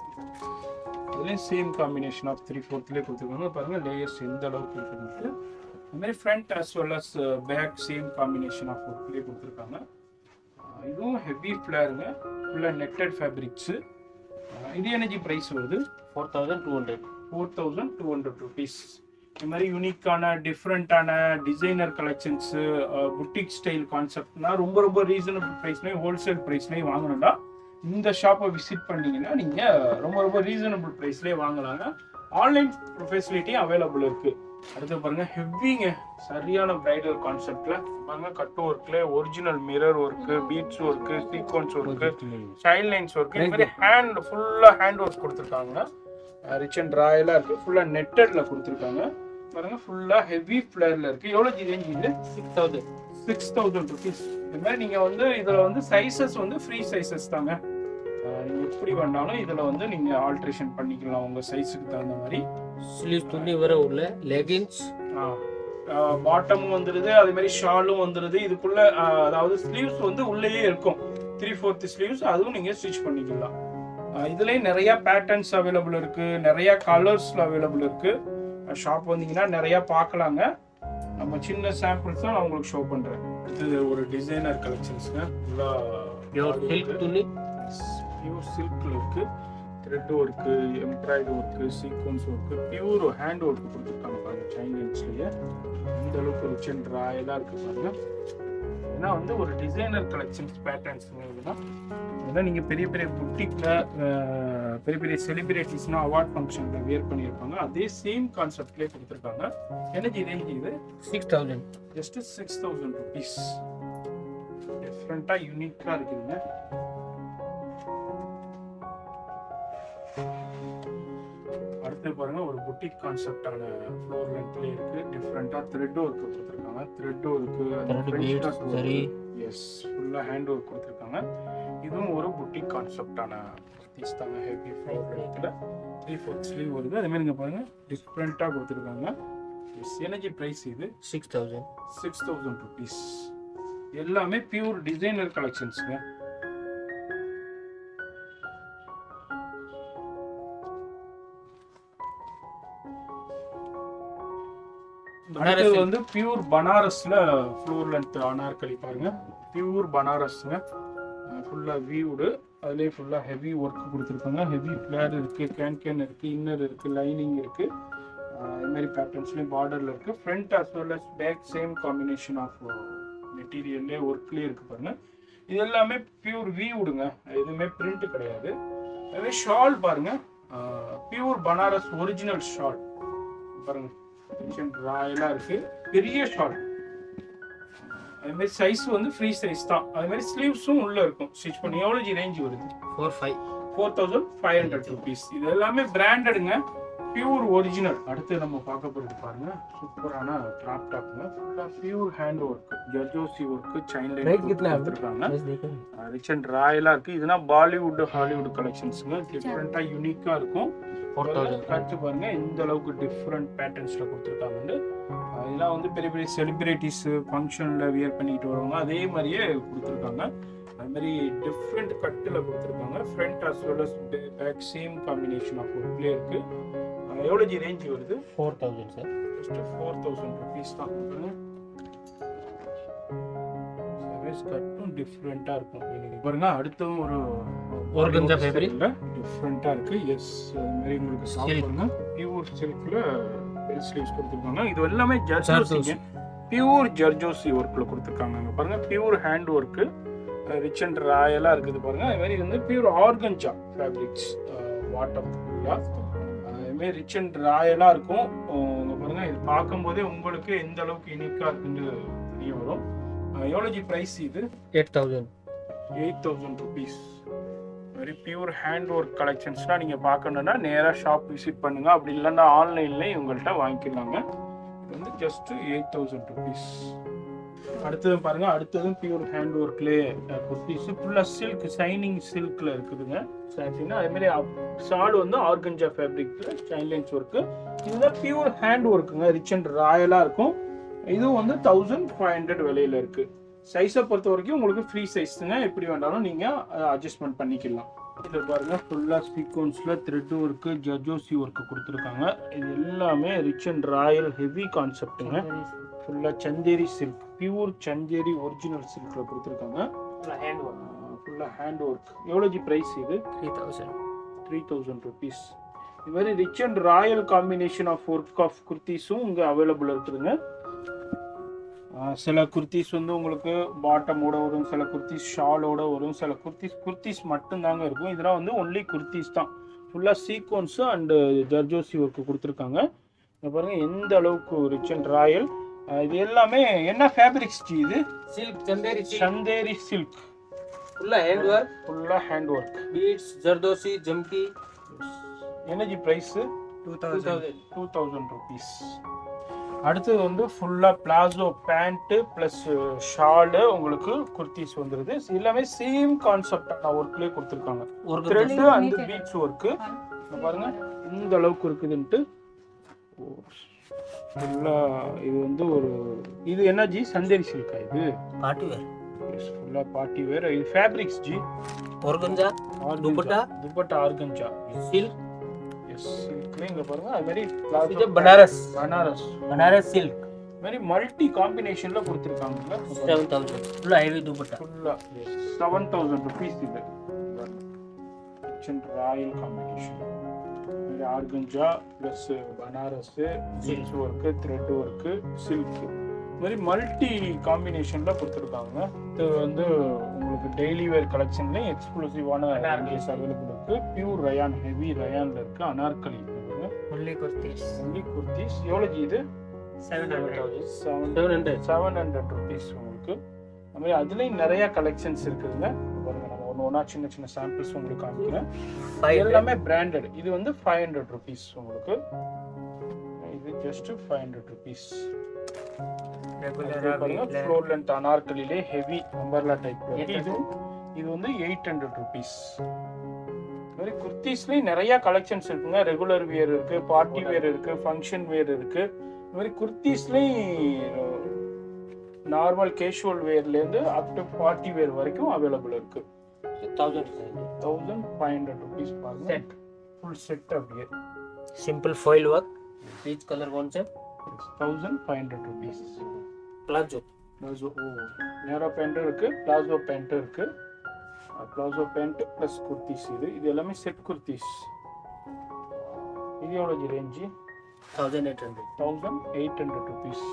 அதுலேயும் சேம் காம்பினேஷன் ஆஃப் த்ரீ ஃபோர்த்லேயே கொடுத்துருக்காங்க பாருங்க லேயர்ஸ் எந்த அளவுக்கு இருக்குன்ட்டு அது மாதிரி front as well as back same combination of ஒர்க்லேயே கொடுத்துருக்காங்க ஆஹ் இதுவும் ஹெவி ஃப்ளேருங்க ஃபுல்லாக நெட்டட் ஃபேப்ரிக்ஸு இது எனர்ஜி ப்ரைஸ் வருது four thousand two hundred four thousand two hundred rupees இந்த மாதிரி யூனிக்கான டிஃப்ரெண்ட்டான டிசைனர் கலெக்ஷன்ஸு புட்டிக் ஸ்டைல் கான்செப்ட்னா ரொம்ப ரொம்ப ரீசனபிள் ப்ரைஸ்லேயும் ஹோல்சேல் ப்ரைஸ்லேயும் வாங்கணும்னா இந்த ஷாப்பை விசிட் பண்ணீங்கன்னா நீங்கள் ரொம்ப ரொம்ப ரீசனபிள் ப்ரைஸ்லேயே வாங்கலாங்க ஆன்லைன் ஃபெசிலிட்டியும் அவைலபிள் இருக்குது அடுத்து பாருங்க ஹெவிங்க சரியான பிரைடல் கான்செப்ட்ல பாருங்க கட் ஒர்க்ல original mirror work beads work sequins work சைல்ட் லைன்ஸ் ஒர்க் இந்த மாதிரி ஹேண்ட் ஃபுல்லா ஹேண்ட் ஒர்க் கொடுத்துருக்காங்க ரிச் அண்ட் ராயலா இருக்கு ஃபுல்லா நெட்டட்ல கொடுத்துருக்காங்க பாருங்க ஃபுல்லா ஹெவி ஃபிளேர்ல இருக்கு எவ்வளவு ரேஞ்ச் இது six thousand six thousand rupees இந்த மாதிரி நீங்க வந்து இதுல வந்து சைசஸ் வந்து ஃப்ரீ சைசஸ் தாங்க அஹ் நீங்க எப்படி வேணாலும் இதுல வந்து நீங்க ஆல்ட்ரேஷன் பண்ணிக்கலாம் உங்க சைஸுக்கு தகுந்த மாதிரி ஸ்லீவ் துணி வர உள்ள லெகின்ஸ் பாட்டமும் வந்துருது அதே மாதிரி ஷாலும் வந்துருது இதுக்குள்ள ஆஹ் அதாவது ஸ்லீவ்ஸ் வந்து உள்ளேயே இருக்கும் த்ரீ ஃபோர்த் ஸ்லீவ்ஸ் அதுவும் நீங்க ஸ்டிச் பண்ணிக்கலாம் ஆஹ் இதுலயும் நிறைய பேட்டர்ன்ஸ் அவைலபிள் இருக்கு நிறைய கலர்ஸ்ல அவைலபிள் இருக்கு ஷாப் வந்தீங்கன்னா நிறைய பார்க்கலாங்க நம்ம சின்ன சாம்பிள்ஸ் தான் நான் உங்களுக்கு ஷோ பண்றேன் இது ஒரு டிசைனர் கலெக்ஷன்ஸ்ங்க பியூர் சில்க் துணி பியூர் சில்க்ல இருக்கு thread work embroidery work sequins work pure hand work கொடுத்துருக்காங்க பாருங்க சைனீஸ்லயே இந்த அளவுக்கு ரிச் அண்ட் ராயலா இருக்கு பாருங்க ஏன்னா வந்து ஒரு டிசைனர் கலெக்ஷன்ஸ் பேட்டர்ன்ஸ் இதெல்லாம் இதெல்லாம் நீங்க பெரிய பெரிய புட்டிக்ல பெரிய பெரிய செலிபிரிட்டிஸ்னா அவார்ட் ஃபங்க்ஷன்ல வியர் பண்ணியிருப்பாங்க அதே சேம் கான்செப்ட்லேயே கொடுத்துருக்காங்க எனர்ஜி ரேஞ்ச் இது six thousand just six thousand rupees டிஃப்ரெண்ட்டாக யூனிக்காக இருக்குதுங்க அடுத்து பாருங்க ஒரு புட்டிக் கான்செப்டான ஃப்ளோர் லென்த்ல இருக்கு டிஃப்ரெண்ட்டாக த்ரெட் ஒர்க் கொடுத்துருக்காங்க த்ரெட் ஒர்க்கு Thread beads, சரி. எஸ் ஃபுல்லாக ஹேண்ட் ஒர்க் கொடுத்துருக்காங்க இதுவும் ஒரு புட்டிக் கான்செப்டான பீஸ் தாங்க ஹெவி ஃப்ளோர் லென்த்தில் த்ரீ ஃபோர்த் ஸ்லீவ் வருது அதே மாதிரி இங்கே பாருங்க டிஃப்ரெண்ட்டாக கொடுத்துருக்காங்க எஸ் எனர்ஜி ப்ரைஸ் இது six thousand six thousand rupees எல்லாமே பியூர் டிசைனர் கலெக்ஷன்ஸுங்க அடுத்தது வந்து பியூர் பனாரஸ்ல ஃப்ளோர் லென்த் அனார்கலி பாருங்க பியூர் பனாரஸ்ங்க ஃபுல்லா வியூடு அதுலேயே ஃபுல்லா ஹெவி ஒர்க் கொடுத்துருக்காங்க ஹெவி ஃபிளேர் இருக்கு கேன் கேன் இருக்கு இன்னர் இருக்கு லைனிங் இருக்கு அஹ் இது மாதிரி பேட்டர்ன்ஸ்லேயும் பார்டர்ல இருக்கு front as well as back same combination of மெட்டீரியல்லே ஒர்க்லேயே இருக்கு பாருங்க இது எல்லாமே பியூர் வியூடுங்க எதுவுமே பிரிண்ட் கிடையாது அதே ஷால் பாருங்க பியூர் பனாரஸ் ஒரிஜினல் ஷால் பாருங்க ராயலா இருக்கு பெரிய ஷால் அதே மாதிரி சைஸ் வந்து ஃப்ரீ சைஸ் தான் அதே மாதிரி ஸ்லீவ்ஸும் உள்ள இருக்கும் ஸ்டிச் பண்ணி எவ்வளோ ரேஞ்ச் வருது four five four thousand five hundred rupees இது எல்லாமே பிராண்டடுங்க பியூர் ஒரிஜினல் அடுத்து நம்ம பார்க்க போறது பாருங்க சூப்பரான கிராப் டாப்ங்க ஃபுல்லாக pure hand work zardozi work சைன் லைன் கொடுத்துருக்காங்க ரிச் அண்ட் ராயலா இருக்கு இதுனா பாலிவுட் ஹாலிவுட் கலெக்ஷன்ஸுங்க டிஃப்ரெண்டா யூனிக்கா இருக்கும் ஃபோர் தௌசண்ட் கட்டு பாருங்க இந்த அளவுக்கு டிஃப்ரெண்ட் பேட்டர்ன்ஸ்ல கொடுத்துருக்காங்க இதெல்லாம் வந்து பெரிய பெரிய செலிபிரிட்டிஸ் ஃபங்க்ஷன்ல வியர் பண்ணிட்டு வருவாங்க அதே மாதிரியே கொடுத்துருக்காங்க அது மாதிரி டிஃப்ரெண்ட் கட்டில் கொடுத்துருக்காங்க front as well as back same combination of ஒர்க்லேயே இருக்கு அஹ் எவ்வளோ ஜி ரேஞ்ச் வருது four thousand sir just four thousand rupees தான் பாருங்க சர்வீஸ் கட்டும் டிஃப்ரெண்ட்டாக இருக்கும் இன்னைக்கு பாருங்க அடுத்ததும் ஒரு Organza fabric. டிஃப்ரெண்ட்டாக இருக்கு எஸ் அது மாதிரி உங்களுக்கு Silk. சாப்பிடுங்க பியூர் சில்க்ல பெல் ஸ்லீவ்ஸ் கொடுத்துருக்காங்க இது எல்லாமே Jardosi. ஜர்ஜோசிங்க பியூர் ஜர்ஜோசி ஒர்க்கில் கொடுத்துருக்காங்க அங்க பாருங்க pure hand work rich and ராயலாக இருக்குது பாருங்க அது மாதிரி வந்து பியூர் ஆர்கன்ஜா ஃபேப்ரிக்ஸ் வாட்டர் ஃபுல்லாக அதுமாரி ரிச் அண்ட் ராயலாக இருக்கும் அஹ் இங்க பாருங்க இது பார்க்கும்போதே உங்களுக்கு எந்த அளவுக்கு யூனிக்காக இருக்குன்னு தெரிய வரும் எவ்வளோஜி ப்ரைஸ் இது eight thousand eight thousand rupees very pure hand work கலெக்ஷன்ஸ்லாம் நீங்கள் பார்க்கணுன்னா நேராக ஷாப் விசிட் பண்ணுங்க அப்படி இல்லைன்னா ஆன்லைன்லேயே இவங்கள்ட்ட வாங்கிக்கலாங்க இது வந்து ஜஸ்ட் எயிட் தௌசண்ட் ருபீஸ் அடுத்தது பாருங்க அடுத்ததும் பியூர் ஹேண்ட் ஒர்க்லேயே குர்த்திஸ் ஃபுல்லாக சில்க் ஷைனிங் சில்க்ல இருக்குதுங்க சாட்டினா அதே மாதிரி ஷால் வந்து ஆர்கஞ்சா ஃபேப்ரிக்ல லைன்ஸ் ஒர்க்கு இதுதான் பியூர் ஹேண்ட் ஒர்க்குங்க ரிச் அண்ட் ராயலாக இருக்கும் இதுவும் வந்து தௌசண்ட் ஃபைவ் ஹண்ட்ரட் விலையில இருக்கு சைஸை பொறுத்த வரைக்கும் உங்களுக்கு ஃப்ரீ சைஸ்ங்க எப்படி வேண்டாலும் நீங்கள் அட்ஜஸ்ட்மெண்ட் பண்ணிக்கலாம் இதில் பாருங்க ஃபுல்லாக சீக்வன்ஸில் த்ரெட் ஒர்க்கு ஜஜோசி ஒர்க்கு கொடுத்துருக்காங்க இது எல்லாமே ரிச் அண்ட் ராயல் ஹெவி கான்செப்ட்டுங்க ஃபுல்லாக Chanderi silk pure Chanderi original சில்கில் கொடுத்துருக்காங்க ஹேண்ட் ஒர்க் ஃபுல்லாக ஹேண்ட் ஒர்க் எவ்வளோ ஜி ப்ரைஸ் இது three thousand three thousand rupees இது மாதிரி rich and royal combination of work of குர்த்திஸும் இங்கே அவைலபிள் இருக்குதுங்க ஆஹ் சில குர்த்திஸ் வந்து உங்களுக்கு பாட்டமோட வரும் சில குர்த்திஸ் ஷாலோட வரும் சில குர்த்திஸ் குர்த்திஸ் மட்டும்தாங்க இருக்கும் இதெல்லாம் வந்து ஒன்லி குர்த்திஸ் தான் ஃபுல்லாக சீக்வன்ஸு அண்டு ஜர்ஜோசி ஒர்க்கு கொடுத்துருக்காங்க இங்க பாருங்க எந்த அளவுக்கு ரிச் அண்ட் ராயல் இது எல்லாமே என்ன ஃபேப்ரிக்ஸ் ஜி இது சில்க் சந்தேரி சந்தேரி சில்க் ஃபுல்லா ஹேண்ட் ஒர்க் ஃபுல்லாக ஹேண்ட் ஒர்க் பீட்ஸ் ஜர்தோசி ஜம்கி எனர்ஜி price two thousand two thousand rupees அடுத்தது வந்து ஃபுல்லாக பிளாசோ பேண்ட்டு ப்ளஸ் ஷாலு உங்களுக்கு குர்த்திஸ் வந்துடுது எல்லாமே சேம் கான்செப்டான ஒர்க்லேயே கொடுத்துருக்காங்க ஒரு த்ரெட்டு அந்த பீட்ஸ் ஒர்க்கு பாருங்க இந்த அளவுக்கு இருக்குதுன்ட்டு ஃபுல்லாக இது வந்து ஒரு இது என்ன ஜி சந்தேரி சில்கா இது பார்ட்டி வேர் ஃபுல்லாக பார்ட்டி வேர் இது ஃபேப்ரிக்ஸ் ஜி organza Organza. Dupatta? Dupatta organza silk yes சில்க்ல இங்க பாருங்க அது மாதிரி இது பனாரஸ் பனாரஸ் பனாரஸ் சில்க் இது மாதிரி மல்டி காம்பினேஷன்ல கொடுத்துருக்காங்க செவன் தௌசண்ட் ஃபுல்லா ஹெவி துப்பட்டா ஃபுல்லா செவன் தௌசண்ட் ருபீஸ் இது royal combination organza plus Banaras ஜீன்ஸ் ஒர்க்கு த்ரெட் ஒர்க்கு சில்க் இது மாதிரி மல்டி காம்பினேஷன்ல கொடுத்துருக்காங்க இது வந்து உங்களுக்கு டெய்லி வேர் கலெக்ஷன்ல எக்ஸ்க்ளூசிவான அவைலபிள் இருக்கு பியூர் ரயான் ஹெவி ரயான்ல இருக்கு அனார்கலி ஒன்லி குர்த்திஸ் ஒன்லி குர்த்திஸ் எவ்வளோ ஜி இது seven hundred seven seven hundred seven hundred rupees உங்களுக்கு அது மாதிரி அதுலேயும் நிறைய கலெக்ஷன்ஸ் இருக்குதுங்க பாருங்க நம்ம ஒன்று ஒன்றா சின்ன சின்ன சாம்பிள்ஸ் உங்களுக்கு காமிக்கிறேன் இது ஃபைவ் எல்லாமே பிராண்டட் இது வந்து ஃபைவ் ஹண்ட்ரட் ருபீஸ் உங்களுக்கு இது ஜஸ்ட் ஃபைவ் ஹண்ட்ரட் ருபீஸ் பாருங்க ஃப்ளோர் லென்த் அனார்கலிலே ஹெவி அம்பர்லா டைப் இது இது வந்து எயிட் ஹண்ட்ரட் ருபீஸ் மாதிரி குர்த்திஸ்லேயும் நிறைய கலெக்ஷன்ஸ் இருக்குங்க ரெகுலர் வியர் இருக்கு பார்ட்டி வேர் இருக்கு ஃபங்க்ஷன் வேர் இருக்கு இந்த மாதிரி குர்த்திஸ்லேயும் நார்மல் கேஷுவல் வேர்லேருந்து அப் டு பார்ட்டி வேர் வரைக்கும் அவைலபிள் இருக்கு thousand thousand five hundred rupees பாருங்க Set. ஃபுல் செட் அப்படியே simple foil work peach colour concept thousand five hundred rupees palazzo palazzo ஓ நேரோ பேண்ட்டும் இருக்கு பிளாசோ பேண்ட்டும் இருக்கு பிளாசோ பேண்ட் ப்ளஸ் குர்த்திஸ் இது இது எல்லாமே செட் குர்த்திஸ் இது எவ்வளோ range thousand eight hundred thousand eight hundred rupees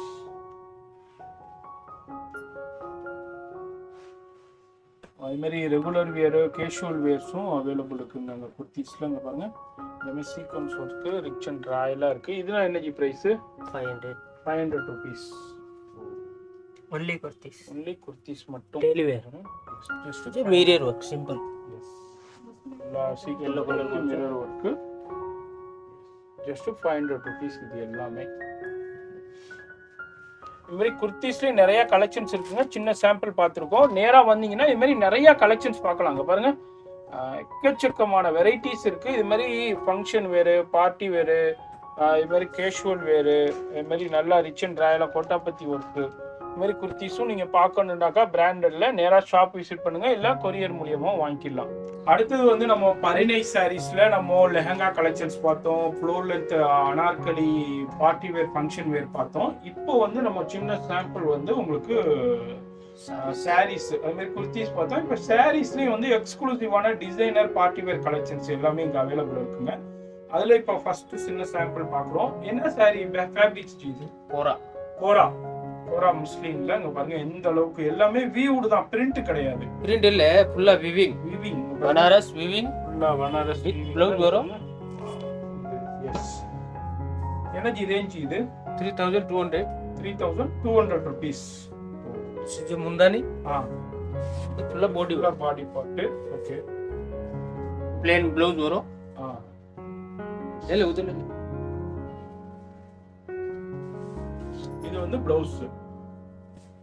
அது மாதிரி ரெகுலர் வேரு கேஷுவல் வேர்ஸும் அவைலபிள் இருக்குங்க அங்கே குர்த்திஸில் இங்கே பாருங்க எல்லாமே சீக்வன்ஸ் ஒர்க்கு ரிச் அண்ட் ராயலாக இருக்குது இதெல்லாம் என்னஜி price five hundred five hundred rupees only kurtis only kurtis மட்டும் daily wear just mirror work simple yellow colour mirror work just five hundred rupees இது எல்லாமே இது மாதிரி குர்த்திஸ்லேயும் நிறைய கலெக்ஷன்ஸ் இருக்குங்க சின்ன சாம்பிள் பார்த்துருக்கோம் நேராக வந்தீங்கன்னா இது மாதிரி நிறைய கலெக்ஷன்ஸ் பார்க்கலாம் அங்க பாருங்க ஆஹ் எக்கச்சக்கமான வெரைட்டிஸ் இருக்கு இது மாதிரி ஃபங்க்ஷன் வேறு பார்ட்டி வேறு இது மாதிரி கேஷுவல் வேறு இது மாதிரி நல்லா ரிச் அண்ட் ராயலாக கொட்டாப்பத்தி ஒர்க்கு இது மாதிரி குர்த்திஸும் நீங்கள் பார்க்கணுன்னாக்கா பிராண்டடில் நேராக ஷாப் விசிட் பண்ணுங்க இல்லை கொரியர் மூலியமாக வாங்கிக்கலாம் அடுத்தது வந்து நம்ம பரிணை சாரீஸ்ல நம்ம லெஹங்கா கலெக்ஷன்ஸ் பார்த்தோம் floor length Anarkali party wear function wear பார்த்தோம் இப்போ வந்து நம்ம சின்ன சாம்பிள் வந்து உங்களுக்கு சாரீஸ் அது மாதிரி குர்த்திஸ் பார்த்தோம் இப்போ சாரீஸ்லேயும் வந்து எக்ஸ்க்ளூசிவான டிசைனர் பார்ட்டி வேர் கலெக்ஷன்ஸ் எல்லாமே இங்கே அவைலபிள் இருக்குங்க அதில் இப்போ ஃபர்ஸ்ட் சின்ன சாம்பிள் பார்க்குறோம் என்ன சாரீ ஃபேப்ரிக்ஸ் இது போரா கோரா கோரா முஸ்லீம்ல இங்க பாருங்க எந்த அளவுக்கு எல்லாமே வியூடு தான் பிரிண்ட் கிடையாது பிரிண்ட் இல்ல ஃபுல்லா விவிங் விவிங் பனாரஸ் விவிங் ஃபுல்லா பனாரஸ் With blouse வரும்? எஸ் எனர்ஜி ரேஞ்ச் இது three thousand two hundred three thousand two hundred rupees இது முந்தானி ஆ ஃபுல்லா பாடி ஃபுல்லா body part okay plain blouse வரும் ஆ இல்ல உதுல இது வந்து பிளவுஸ்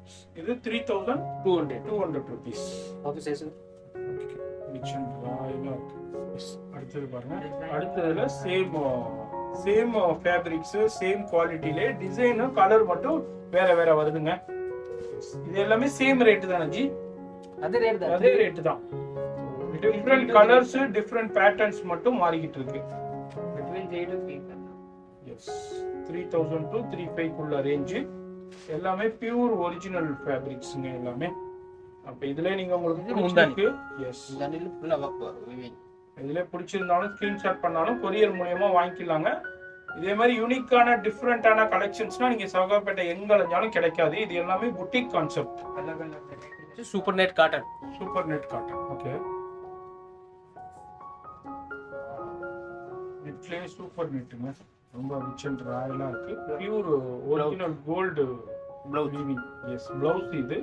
இது three thousand two hundred two hundred rupees office size மிச்சம் ராயலாக இருக்கு Yes. அடுத்தது பாருங்க அடுத்ததுல சேம் சேம் ஃபேப்ரிக்ஸ் சேம் குவாலிட்டிலே டிசைனு கலர் மட்டும் வேற வேற வருதுங்க Yes. இது எல்லாமே சேம் ரேட்டு தானே ஜி அதே ரேட் தான் அதே ரேட்டு தான் டிஃப்ரெண்ட் கலர்ஸ் டிஃப்ரெண்ட் பேட்டர்ன்ஸ் மட்டும் மாறிக்கிட்டு இருக்கு between three to five yes three thousand to three ஃபைவ்க்குள்ள ரேஞ்சு எல்லாமே பியூர் ஒரிஜினல் ஃபேப்ரிக்ஸுங்க எல்லாமே அப்போ இதுல நீங்க உங்களுக்கு இது முந்தானி. பிடிச்சிருக்கு எஸ் தண்ணியில் ஃபுல்லாக ஒர்க் வரும் விவிங் இதுல பிடிச்சிருந்தாலும் ஸ்கிரீன்ஷாட் பண்ணாலும் கொரியர் மூலியமா வாங்கிக்கலாங்க இதே மாதிரி யூனிக்கான டிஃப்ரெண்டான கலெக்ஷன்ஸ்னா நீங்க சவுகாப்பேட்டை எங்க அலைஞ்சாலும் கிடைக்காது இது எல்லாமே புட்டிக் கான்செப்ட் अलग अलग super net cotton super net cotton okay நெட்லேயே சூப்பர் நெட்டுங்க ரொம்ப ரிச் அண்ட் ராயலா இருக்கு pure original gold blouse weaving yes blouse இது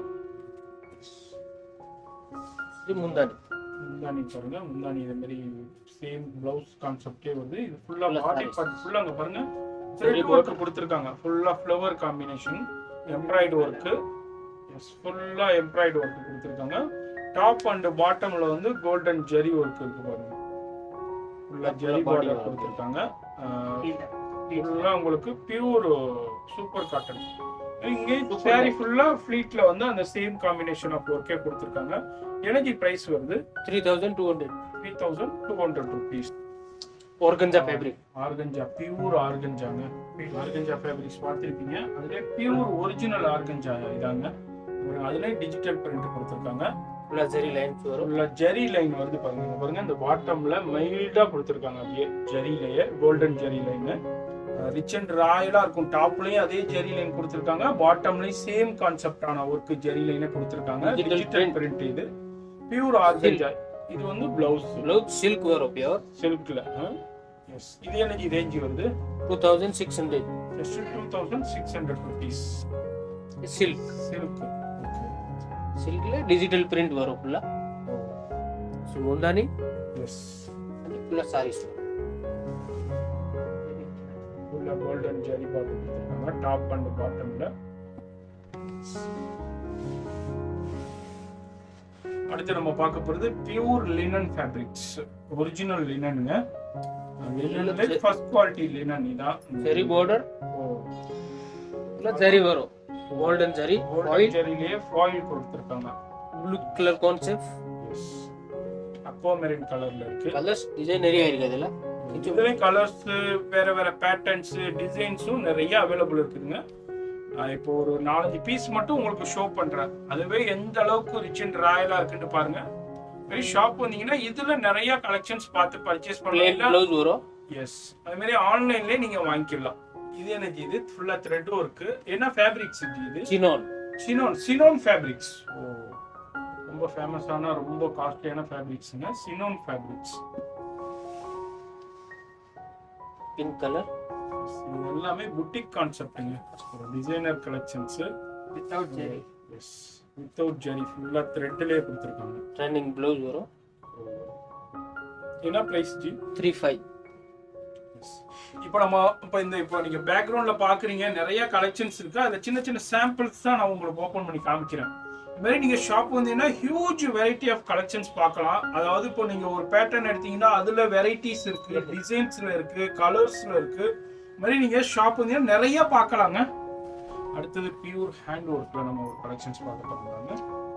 இது முந்தானி முந்தானி பாருங்க முந்தானி இதே மாதிரி சேம் பிளவுஸ் கான்செப்டே வருது இது ஃபுல்லா Full-ஆ பாடி sarees. பார்ட் ஃபுல்லா அங்க பாருங்க Zari த்ரெட் ஒர்க் கொடுத்துருக்காங்க ஃபுல்லா flower combination embroidery work yes ஃபுல்லா எம்ப்ராய்டு ஒர்க் கொடுத்துருக்காங்க டாப் அண்ட் பாட்டம்ல வந்து கோல்டன் ஜெரி ஒர்க் இருக்கு பாருங்க ஃபுல்லா Full-ஆ ஜெரி body பார்டர் work. கொடுத்துருக்காங்க ஃபுல்லா உங்களுக்கு பியூர் சூப்பர் காட்டன் இங்கே சாரி ஃபுல்லா ஃபிளீட்ல வந்து அந்த சேம் காம்பினேஷன் ஆஃப் ஒர்க்கே கொடுத்துருக்காங்க எனர்ஜி பிரைஸ் வருது three thousand two hundred three thousand two hundred rupees organza fabric organza pure ஆர்கஞ்சாங்க ஆர்கஞ்சா ஃபேப்ரிக்ஸ் பார்த்துருப்பீங்க அதுல பியூர் ஒரிஜினல் ஆர்கஞ்சா இதாங்க அப்புறம் அதுல டிஜிட்டல் பிரிண்ட் கொடுத்துருக்காங்க ஃபுல்லாக ஜெரி லைன்ஸ் வரும் உள்ள ஜெரி லைன் வருது பாருங்க இங்க பாருங்க இந்த பாட்டம்ல மைல்டா கொடுத்துருக்காங்க அப்படியே zari layer golden zari line rich and ராயலா இருக்கும் டாப்லயும் அதே ஜெரி லைன் கொடுத்துருக்காங்க பாட்டம்லயும் சேம் கான்செப்டான ஒர்க் ஜெரி லைனே கொடுத்துருக்காங்க Digital டிஜிட்டல் பிரிண்ட் இது பியூர் ஆர்கஞ்சா இது வந்து பிளவுஸ் ப்ளவுஸ் சில்க் வரும் பியூர் சில்க்ல எஸ் இது எனக்கு ரேஞ்ச் வருது two thousand six hundred just two thousand six hundred rupees silk silk சில்க்ல டிஜிட்டல் பிரிண்ட் வரும் ஃபுல்லாக ஸோ முந்தானி எஸ் ஃபுல்லாக சாரீஸ் வரும் ஃபுல்லாக கோல்டன் ஜெரி பாட்டம் கொடுத்துருக்காங்க டாப் அண்ட் பாட்டம்ல அடுத்து நம்ம பார்க்க போறது பியூர் லினன் ஃபேப்ரிக்ஸ் ஒரிஜினல் லினனுங்க லினன்ல ஃபர்ஸ்ட் குவாலிட்டி லினன் இதான் ஜெரி பார்டர் ஃபுல்லாக ஜெரி வரும் கோல்டன் ஜெரி கோல்டன் ஆயில் ஜெரிலேயே ஃபாயில் கொடுத்துருக்காங்க blue colour concept yes aquamarine கலர்ல இருக்கு கலர்ஸ் டிசைன் நிறைய இருக்கு அதில் இதுலயும் கலர்ஸ் வேற வேற பேட்டர்ன்ஸ் டிசைன்ஸும் நிறைய அவைலபிள் இருக்குதுங்க நான் இப்போ ஒரு நாலஞ்சு பீஸ் மட்டும் உங்களுக்கு ஷோ பண்றேன் அதுவே எந்த அளவுக்கு ரிச் அண்ட் ராயலா இருக்குன்னு பாருங்க வெரி ஷாப் வந்தீங்கன்னா இதுல நிறைய கலெக்ஷன்ஸ் பார்த்து பர்ச்சேஸ் பிளேன் பண்ணலாம் ப்ளவுஸ் வரும் எஸ் அது மாதிரி ஆன்லைன்லயே நீங்க வாங்கிக்கலாம் இது எனக்கு இது ஃபுல்லா த்ரெட் ஒர்க் என்ன ஃபேப்ரிக்ஸ் இது சினோன் சினோன் சினோன் ஃபேப்ரிக்ஸ் ஓ ரொம்ப ஃபேமஸான ரொம்ப காஸ்ட்லியான ஃபேப்ரிக்ஸுங்க சினோன் ஃபேப்ரிக்ஸ் பிங்க் கலர் இது எல்லாமே புட்டிக் கான்செப்ட்டுங்க ஒரு designer collections without zari yes without zari ஃபுல்லாக த்ரெட்லேயே கொடுத்துருக்காங்க ட்ரெண்டிங் ப்ளவுஸ் வரும் என்ன ப்ரைஸ் ஜி த்ரீ ஃபைவ் இப்போ நம்ம இப்போ இந்த இப்போ நீங்க பேக்ரவுண்ட்ல பாக்குறீங்க நிறைய கலெக்ஷன்ஸ் இருக்கு அதுல சின்ன சின்ன சாம்பிள்ஸ் தான் நான் உங்களுக்கு ஓபன் பண்ணி காமிக்கிறேன் இது மாதிரி நீங்க ஷாப் வந்தீங்கன்னா ஹியூஜ் வெரைட்டி ஆஃப் கலெக்ஷன்ஸ் பார்க்கலாம் அதாவது இப்போ நீங்க ஒரு பேட்டர்ன் எடுத்தீங்கன்னா அதுல வெரைட்டிஸ் இருக்கு டிசைன்ஸ்ல இருக்கு கலர்ஸ்ல இருக்கு இது மாதிரி நீங்க ஷாப் வந்தீங்கன்னா நிறைய பார்க்கலாங்க அடுத்தது பியூர் ஹேண்ட் ஒர்க்ல நம்ம ஒரு கலெக்ஷன்ஸ் பார்க்க போறாங்க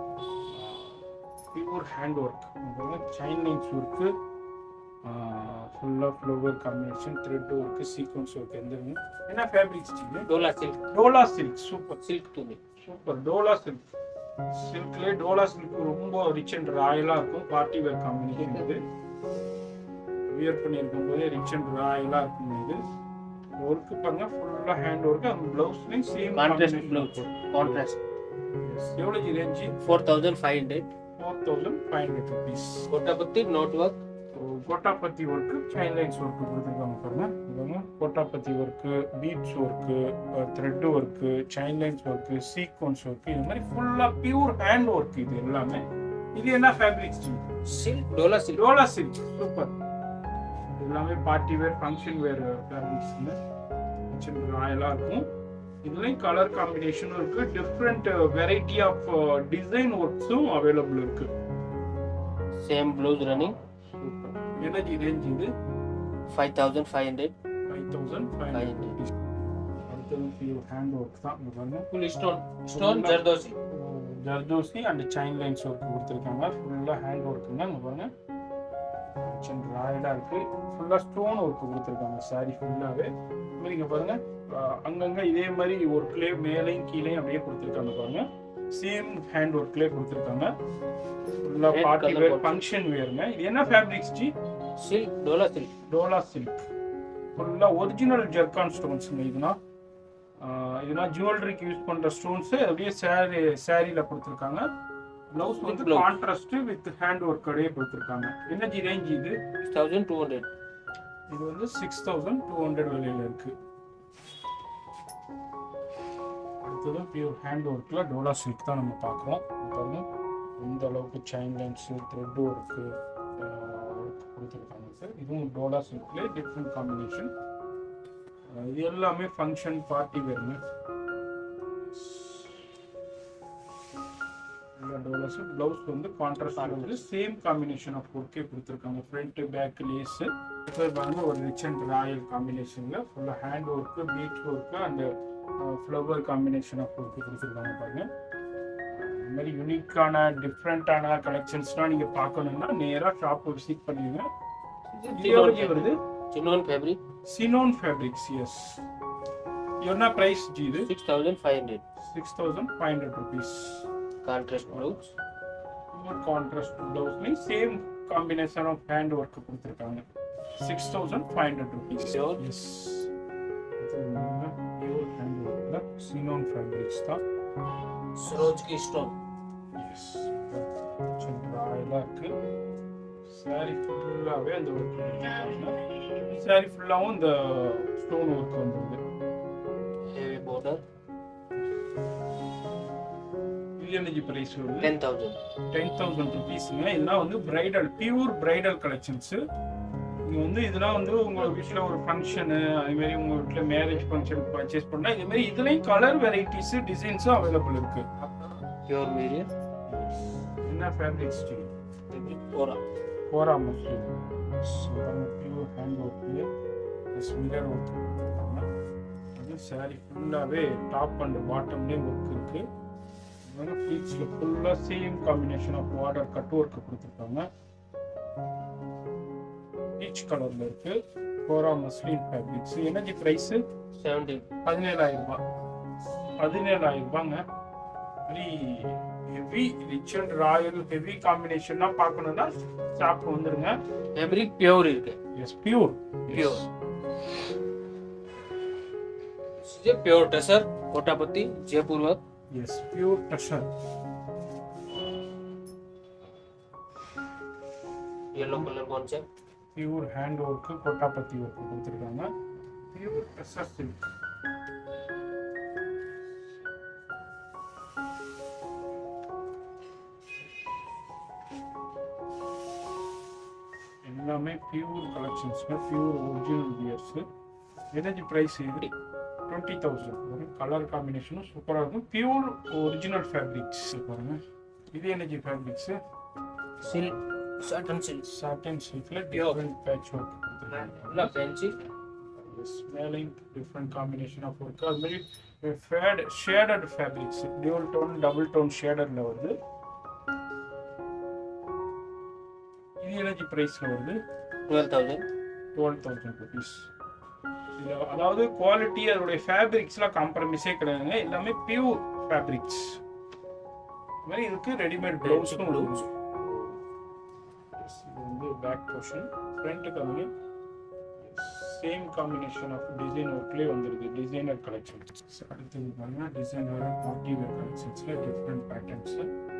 pure hand work chain lines work ஃபுல்லாக flower combination thread work sequins work எந்த என்ன fabrics Dola silk Dola silk super silk துணி சூப்பர் டோலா சில்க் சில்க்லேயே டோலா சில்க் ரொம்ப ரிச் அண்ட் ராயலாக இருக்கும் பார்ட்டி வேர் காம்பினேஷன் இது வியர் பண்ணியிருக்கும் போதே ரிச் அண்ட் ராயலாக இருக்கும் இது ஒர்க்கு பாருங்க ஃபுல்லாக ஹேண்ட் ஒர்க்கு அந்த ப்ளவுஸ்லையும் சேம் கான்ட்ராஸ்ட் ப்ளவுஸ் கான்ட்ராஸ்ட் எவ்வளோ range four thousand five hundred four thousand five hundred rupees gota patti நோட் work gota patti work chain lines work கொடுத்துருக்காங்க பாருங்க இவங்க gota patti work beads work thread work chain lines work sequins work இது மாதிரி ஃபுல்லாக பியூர் ஹேண்ட் ஒர்க் இது எல்லாமே இது என்ன fabrics silk Dola silk Dola silk super எல்லாமே பார்ட்டி வேர் ஃபங்க்ஷன் வேர் ஃபேப்ரிக்ஸ்ங்க ராயலாக இருக்கும் இதுலயும் கலர் காம்பினேஷனும் இருக்கு டிஃப்ரெண்ட் வெரைட்டி ஆஃப் டிசைன் ஒர்க்ஸும் அவைலபிள் இருக்கு சேம் ப்ளவுஸ் ரன்னிங் எனர்ஜி ரேஞ்ச் இது five thousand five hundred five thousand five hundred அடுத்தது பியூர் ஹேண்ட் ஒர்க் தான் இங்க பாருங்க full stone stone zardozi zardozi and chain lines work கொடுத்துருக்காங்க ஃபுல்லாக ஹேண்ட் ஒர்க்குங்க இங்க பாருங்க ராயலாக இருக்கு ஃபுல்லாக ஸ்டோன் ஒர்க் கொடுத்துருக்காங்க சாரி ஃபுல்லாகவே மாதிரி இங்க பாருங்க அஹ் அங்கங்க இதே மாதிரி ஒர்க்லேயே மேலேயும் கீழேயும் அப்படியே கொடுத்துருக்காங்க பாருங்க சேம் ஹேண்ட் ஒர்க்லேயே கொடுத்துருக்காங்க ஃபுல்லாக Red party colour wear box. Function வேருங்க இது என்ன ஃபேப்ரிக்ஸ் ஜி silk Dola silk Dola silk ஃபுல்லாக ஒரிஜினல் ஜர்கான் ஸ்டோன்ஸுங்க இதுனா ஆஹ் இதுனா ஜுவல்லரிக்கு யூஸ் பண்ணுற ஸ்டோன்ஸு அப்படியே சாரி சாரியில் கொடுத்துருக்காங்க ப்ளவுஸ் With வந்து blouse. Contrast with hand work அப்படியே கொடுத்துருக்காங்க எனர்ஜி ரேஞ்ச் இது சிக்ஸ் தௌசண்ட் டூ ஹண்ட்ரட் இது வந்து சிக்ஸ் தௌசண்ட் டூ ஹண்ட்ரட் விலையில இருக்கு அடுத்தது பியூர் ஹேண்ட் ஒர்க்கில் டோலா சில்க் தான் நம்ம பார்க்குறோம் பாருங்க இந்த அளவுக்கு chain lines thread work work கொடுத்துருக்காங்க சார் இதுவும் டோலா சில்க்லேயே டிஃப்ரெண்ட் காம்பினேஷன் இது எல்லாமே ஃபங்க்ஷன் பார்ட்டி வேறுங்க டோலா சில்க் ப்ளவுஸ் வந்து கான்ட்ராஸ்ட் வந்து சேம் காம்பினேஷன் ஆஃப் ஒர்க்கே கொடுத்துருக்காங்க ஃப்ரண்ட் பேக் லேஸு இப்போ பாருங்க ஒரு ரிச் அண்ட் ராயல் காம்பினேஷனில் ஃபுல்லாக hand work peach work and flower combination of work கொடுத்துருக்காங்க பாருங்க இந்த மாதிரி யூனிக்கான டிஃப்ரெண்ட்டான கலெக்ஷன்ஸ்லாம் நீங்கள் பார்க்கணுன்னா நேராக ஷாப் விசிட் பண்ணுவீங்க இது வருது chinon fabric chinon fabrics yes என்ன ப்ரைஸ் ஜி இது six thousand five hundred six thousand five hundred rupees contrast blouse contrast ப்ளவுஸ்லையும் same combination of hand work கொடுத்துருக்காங்க six thousand five hundred rupees Pure. Yes pure hand ஒர்க்கில் chinon fabrics தான் சரோஜ்கி stone S ராயலாக இருக்கு sorry ஃபுல்லாகவே அந்த work கொடுத்துருக்காங்க சாரி ஃபுல்லாகவும் இந்த ஸ்டோன் ஒர்க் வந்துருது ஹெவி border இது என்னஜி ப்ரைஸ் வருது டென் தௌசண்ட் டென் தௌசண்ட் ருபீஸுங்க இதெல்லாம் வந்து பிரைடல் பியூர் பிரைடல் கலெக்ஷன்ஸு நீங்கள் வந்து இதெல்லாம் வந்து உங்கள் வீட்டில் ஒரு ஃபங்க்ஷனு அதுமாரி உங்கள் வீட்டில் மேரேஜ் ஃபங்க்ஷன் பர்ச்சேஸ் பண்ணால் இதுமாரி இதுலேயும் கலர் வெரைட்டிஸு டிசைன்ஸும் அவைலபிள் இருக்கு பியூர் மீடியம் என்ன ஃபேப்ரிக்ஸ் போரா கோரா மஸ்லின் பியூர் ஹேண்ட் ஒர்க்லேயே மிரர் ஒர்க் கொடுத்துருக்காங்க அது சாரி ஃபுல்லாகவே டாப் அண்ட் பாட்டம்லேயே ஒர்க் இருக்கு ஃப்ளீட்ஸில் ஃபுல்லாக same combination of water cut work கொடுத்துருக்காங்க பீச் கலரில் இருக்கு கோரா மஸ்லின் ஃபேப்ரிக்ஸ் எனர்ஜி ப்ரைஸு செவன்டீன் பதினேழாயிரம் ரூபாய் பதினேழாயிரம் ரூபாங்க very heavy rich and royal heavy காம்பினேஷன்னா பார்க்கணும்னா ஷாப் வந்துருங்க ஃபேப்ரிக் பியூர் இருக்கு எஸ் பியூர் Pure. ये pure tussar gota patti Jaipur work yes pure tussar yellow colour कौन सा pure hand work gota patti work கொடுத்துருக்காங்க பியூர் டஷர் சில்க் எல்லாமே பியூர் கலெக்ஷன்ஸ்ங்க பியூர் ஒரிஜினல் பியர்ஸ் எனர்ஜி ப்ரைஸ் இது டுவெண்ட்டி தௌசண்ட் ஒரு கலர் காம்பினேஷனும் சூப்பராக இருக்கும் பியூர் ஒரிஜினல் ஃபேப்ரிக்ஸ் பாருங்க இது எனர்ஜி fabrics silk satin silk satin சில்க்ல டிஃப்ரெண்ட் பேட்ச் ஒர்க் கொடுத்துருக்காங்க ना फैंसी மேலையும் டிஃப்ரெண்ட் காம்பினேஷன் ஆஃப் ஒர்க் அது மாதிரி fade shaded fabrics dual tone double tone ஷேடட்ல வருது இது எனர்ஜி ப்ரைஸ்ல வருது 12000 டுவெல் தௌசண்ட் ருபீஸ் இதில் அதாவது குவாலிட்டி அதோடைய ஃபேப்ரிக்ஸ்லாம் காம்ப்ரமைஸே கிடையாதுங்க எல்லாமே பியூர் ஃபேப்ரிக்ஸ் இது மாதிரி இதுக்கு ரெடிமேட் ப்ளவுஸும் blouse. வருது Yes, இது வந்து பேக் போர்ஷன் ஃப்ரண்ட் கம்மி சேம் காம்பினேஷன் ஆஃப் டிசைன் ஒர்க்லேயே வந்துருக்கு டிசைனர் கலெக்ஷன் அடுத்தது பாருங்க டிசைனர் பார்ட்டி வேர் கலெக்ஷன்ஸில் டிஃப்ரெண்ட் பேட்டர்ன்ஸ்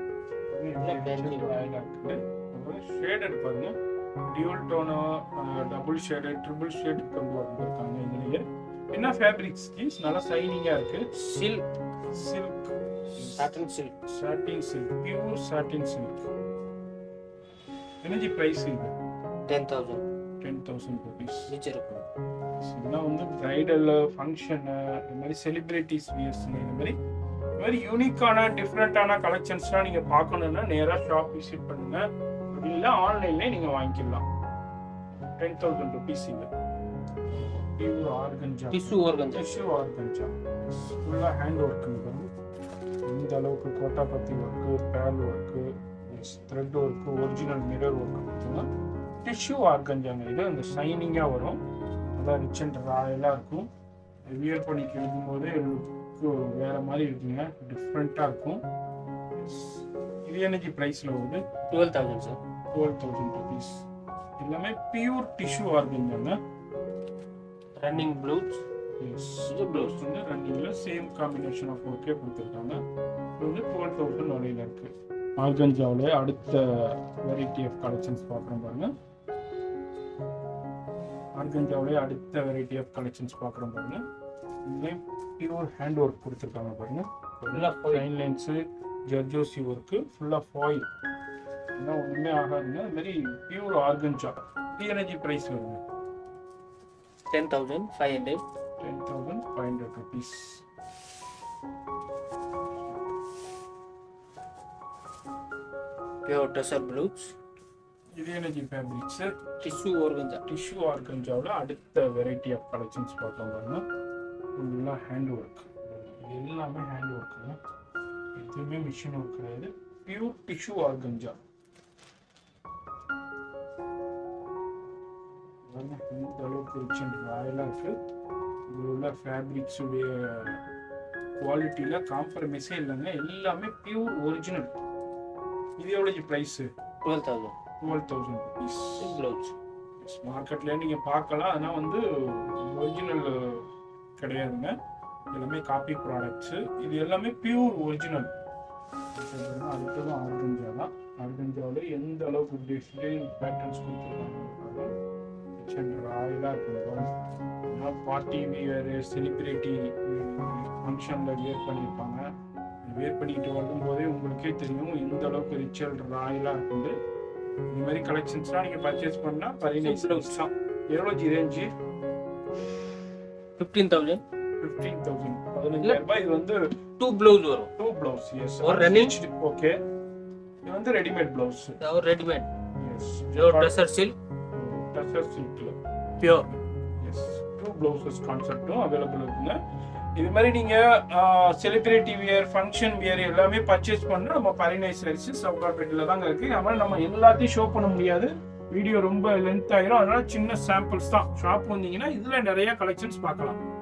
ஷேடட் பாருங்க டியூல் டோனோ டபுள் ஷேடு ட்ரிபிள் ஷேட் கொண்டு வந்திருக்காங்க இதுலயே என்ன ஃபேப்ரிக்ஸ் ஜீஸ் நல்லா ஷைனிங்காக இருக்கு silk silk satin silk satin silk pure satin silk எனர்ஜி ப்ரைஸ் இது 10000 டென் தௌசண்ட் ருபீஸ் नीचे रखो இதெல்லாம் வந்து பிரைடல் ஃபங்க்ஷனு இந்த மாதிரி செலிபிரிட்டிஸ் வியர்ஸ் இந்த மாதிரி இந்த மாதிரி யூனிக்கான டிஃப்ரெண்ட்டான கலெக்ஷன்ஸ்லாம் நீங்கள் பார்க்கணுன்னா நேராக ஷாப் விசிட் பண்ணுங்க அப்படி இல்லை ஆன்லைன்லேயே நீங்கள் வாங்கிக்கலாம் டென் தௌசண்ட் ருபீஸ் இது pure organza tissue organza tissue organza ஃபுல்லாக ஹேண்ட் ஒர்க்குங்க பாருங்க இந்த அளவுக்கு gota patti work pearl work thread work original mirror work பார்த்தீங்கன்னா டிஷ்யூ ஆர்கன்ஜாங்க இது அந்த ஷைனிங்காக வரும் நல்லா ரிச் அண்ட் ராயலாக இருக்கும் வியர் பண்ணி போதே லுக்கு வேற மாதிரி இருக்குங்க டிஃப்ரெண்ட்டாக இருக்கும் Yes. இது என்னைக்கு ப்ரைஸில் வருது twelve thousand sir twelve thousand rupees எல்லாமே பியூர் டிஷ்யூ ஆர்கன்ஜாங்க ரன்னிங் ப்ளூஸ் எஸ் இது blouse. வந்து ரன்னிங்ல சேம் காம்பினேஷன் ஆஃப் ஒர்க்கே கொடுத்துருக்காங்க இது வந்து டுவெல் தௌசண்ட் வரையில இருக்கு ஆர்கன்ஜாவில் அடுத்த வெரைட்டி ஆஃப் கலெக்ஷன்ஸ் பார்க்குறோம் பாருங்க ஆர்கன்ஜாவிலே அடுத்த வெரைட்டி ஆஃப் கலெக்ஷன்ஸ் பார்க்குறோம் பாருங்க இதுலேயும் பியூர் ஹேண்ட் ஒர்க் கொடுத்துருக்காங்க பாருங்க Full of foil. Line lines zardozi work ஃபுல்லாக ஃபாயில் இதெல்லாம் ஒன்றுமே ஆகாதுங்க இது மாதிரி பியூர் ஆர்கன்ஜா டிஎன்ஜி ப்ரைஸ் வருது ten thousand five hundred ten thousand five hundred rupees pure tussar blouse இது எனர்ஜி ஃபேப்ரிக்ஸ் டிஷ்யூ ஆர்கன்ஜா டிஷ்யூ ஆர்கன்ஜாவில் அடுத்த வெரைட்டி ஆஃப் கலெக்ஷன்ஸ் பார்த்தோம் பாருங்க ஃபுல்லாக ஹேண்ட் ஒர்க் இது எல்லாமே ஹேண்ட் ஒர்க்குங்க எதுவுமே மிஷின் ஒர்க் கிடையாது பியூர் டிஷ்யூ ஆர்கன்ஜா பாருங்க, இந்த அளவுக்கு ரிச் அண்ட் ராயலாக இருக்கு இதில் உள்ள ஃபேப்ரிக்ஸுடைய குவாலிட்டியில் காம்ப்ரமைஸே இல்லைங்க எல்லாமே பியூர் ஒரிஜினல் இது எவ்வளோ price twelve thousand twelve thousand rupees blouse மார்க்கெட்ல நீங்க பார்க்கலாம் ஆனால் வந்து ஒரிஜினல் கிடையாதுங்க எல்லாமே காப்பி ப்ராடக்ட்ஸ் இது எல்லாமே பியூர் ஒரிஜினல் அடுத்ததும் ஆர்கன்ஜா தான் ஆர்கன்ஜாவில் எந்த அளவுக்கு டிசைன் பேட்டர்ன்ஸ் கொடுத்துருக்காங்க ராயலாக இருக்குது பார்ட்டி வியர் செலிப்ரிட்டி ஃபங்க்ஷனில் வியர் பண்ணியிருப்பாங்க வியர் பண்ணிட்டு வரும்போதே உங்களுக்கே தெரியும் இந்த அளவுக்கு ரிச்சல் ராயலாக இருக்குது இந்த மாதிரி கலெக்ஷன்ஸ்லாம் நீங்கள் பர்ச்சேஸ் பண்ணால் பதினைந்து Blouse. தான் எவ்வளோ range fifteen thousand fifteen thousand பதினஞ்சாயிரம் ரூபாய் இது வந்து டூ ப்ளவுஸ் வரும் டூ பிளவுஸ் எஸ் ஒரு running? ஓகே இது வந்து ரெடிமேட் பிளவுஸ் ஒரு readymade yes pure tussar silk tussar சில்க்ல பியூர் எஸ் டூ பிளவுசஸ் கான்செப்டும் அவைலபிள் இருக்குங்க இது மாதிரி நீங்க செலிபிரிட்டி வியர் ஃபங்க்ஷன் வியர் எல்லாமே பர்ச்சேஸ் பண்ண நம்ம பரிநைஸ் சரிச்சு சவுகார்பேட்டில் தாங்க இருக்கு அதனால நம்ம எல்லாத்தையும் ஷோ பண்ண முடியாது வீடியோ ரொம்ப லென்த் ஆயிரும் அதனால சின்ன சாம்பிள்ஸ் தான் ஷாப் வந்தீங்கன்னா இதுல நிறைய கலெக்ஷன்ஸ் பார்க்கலாம்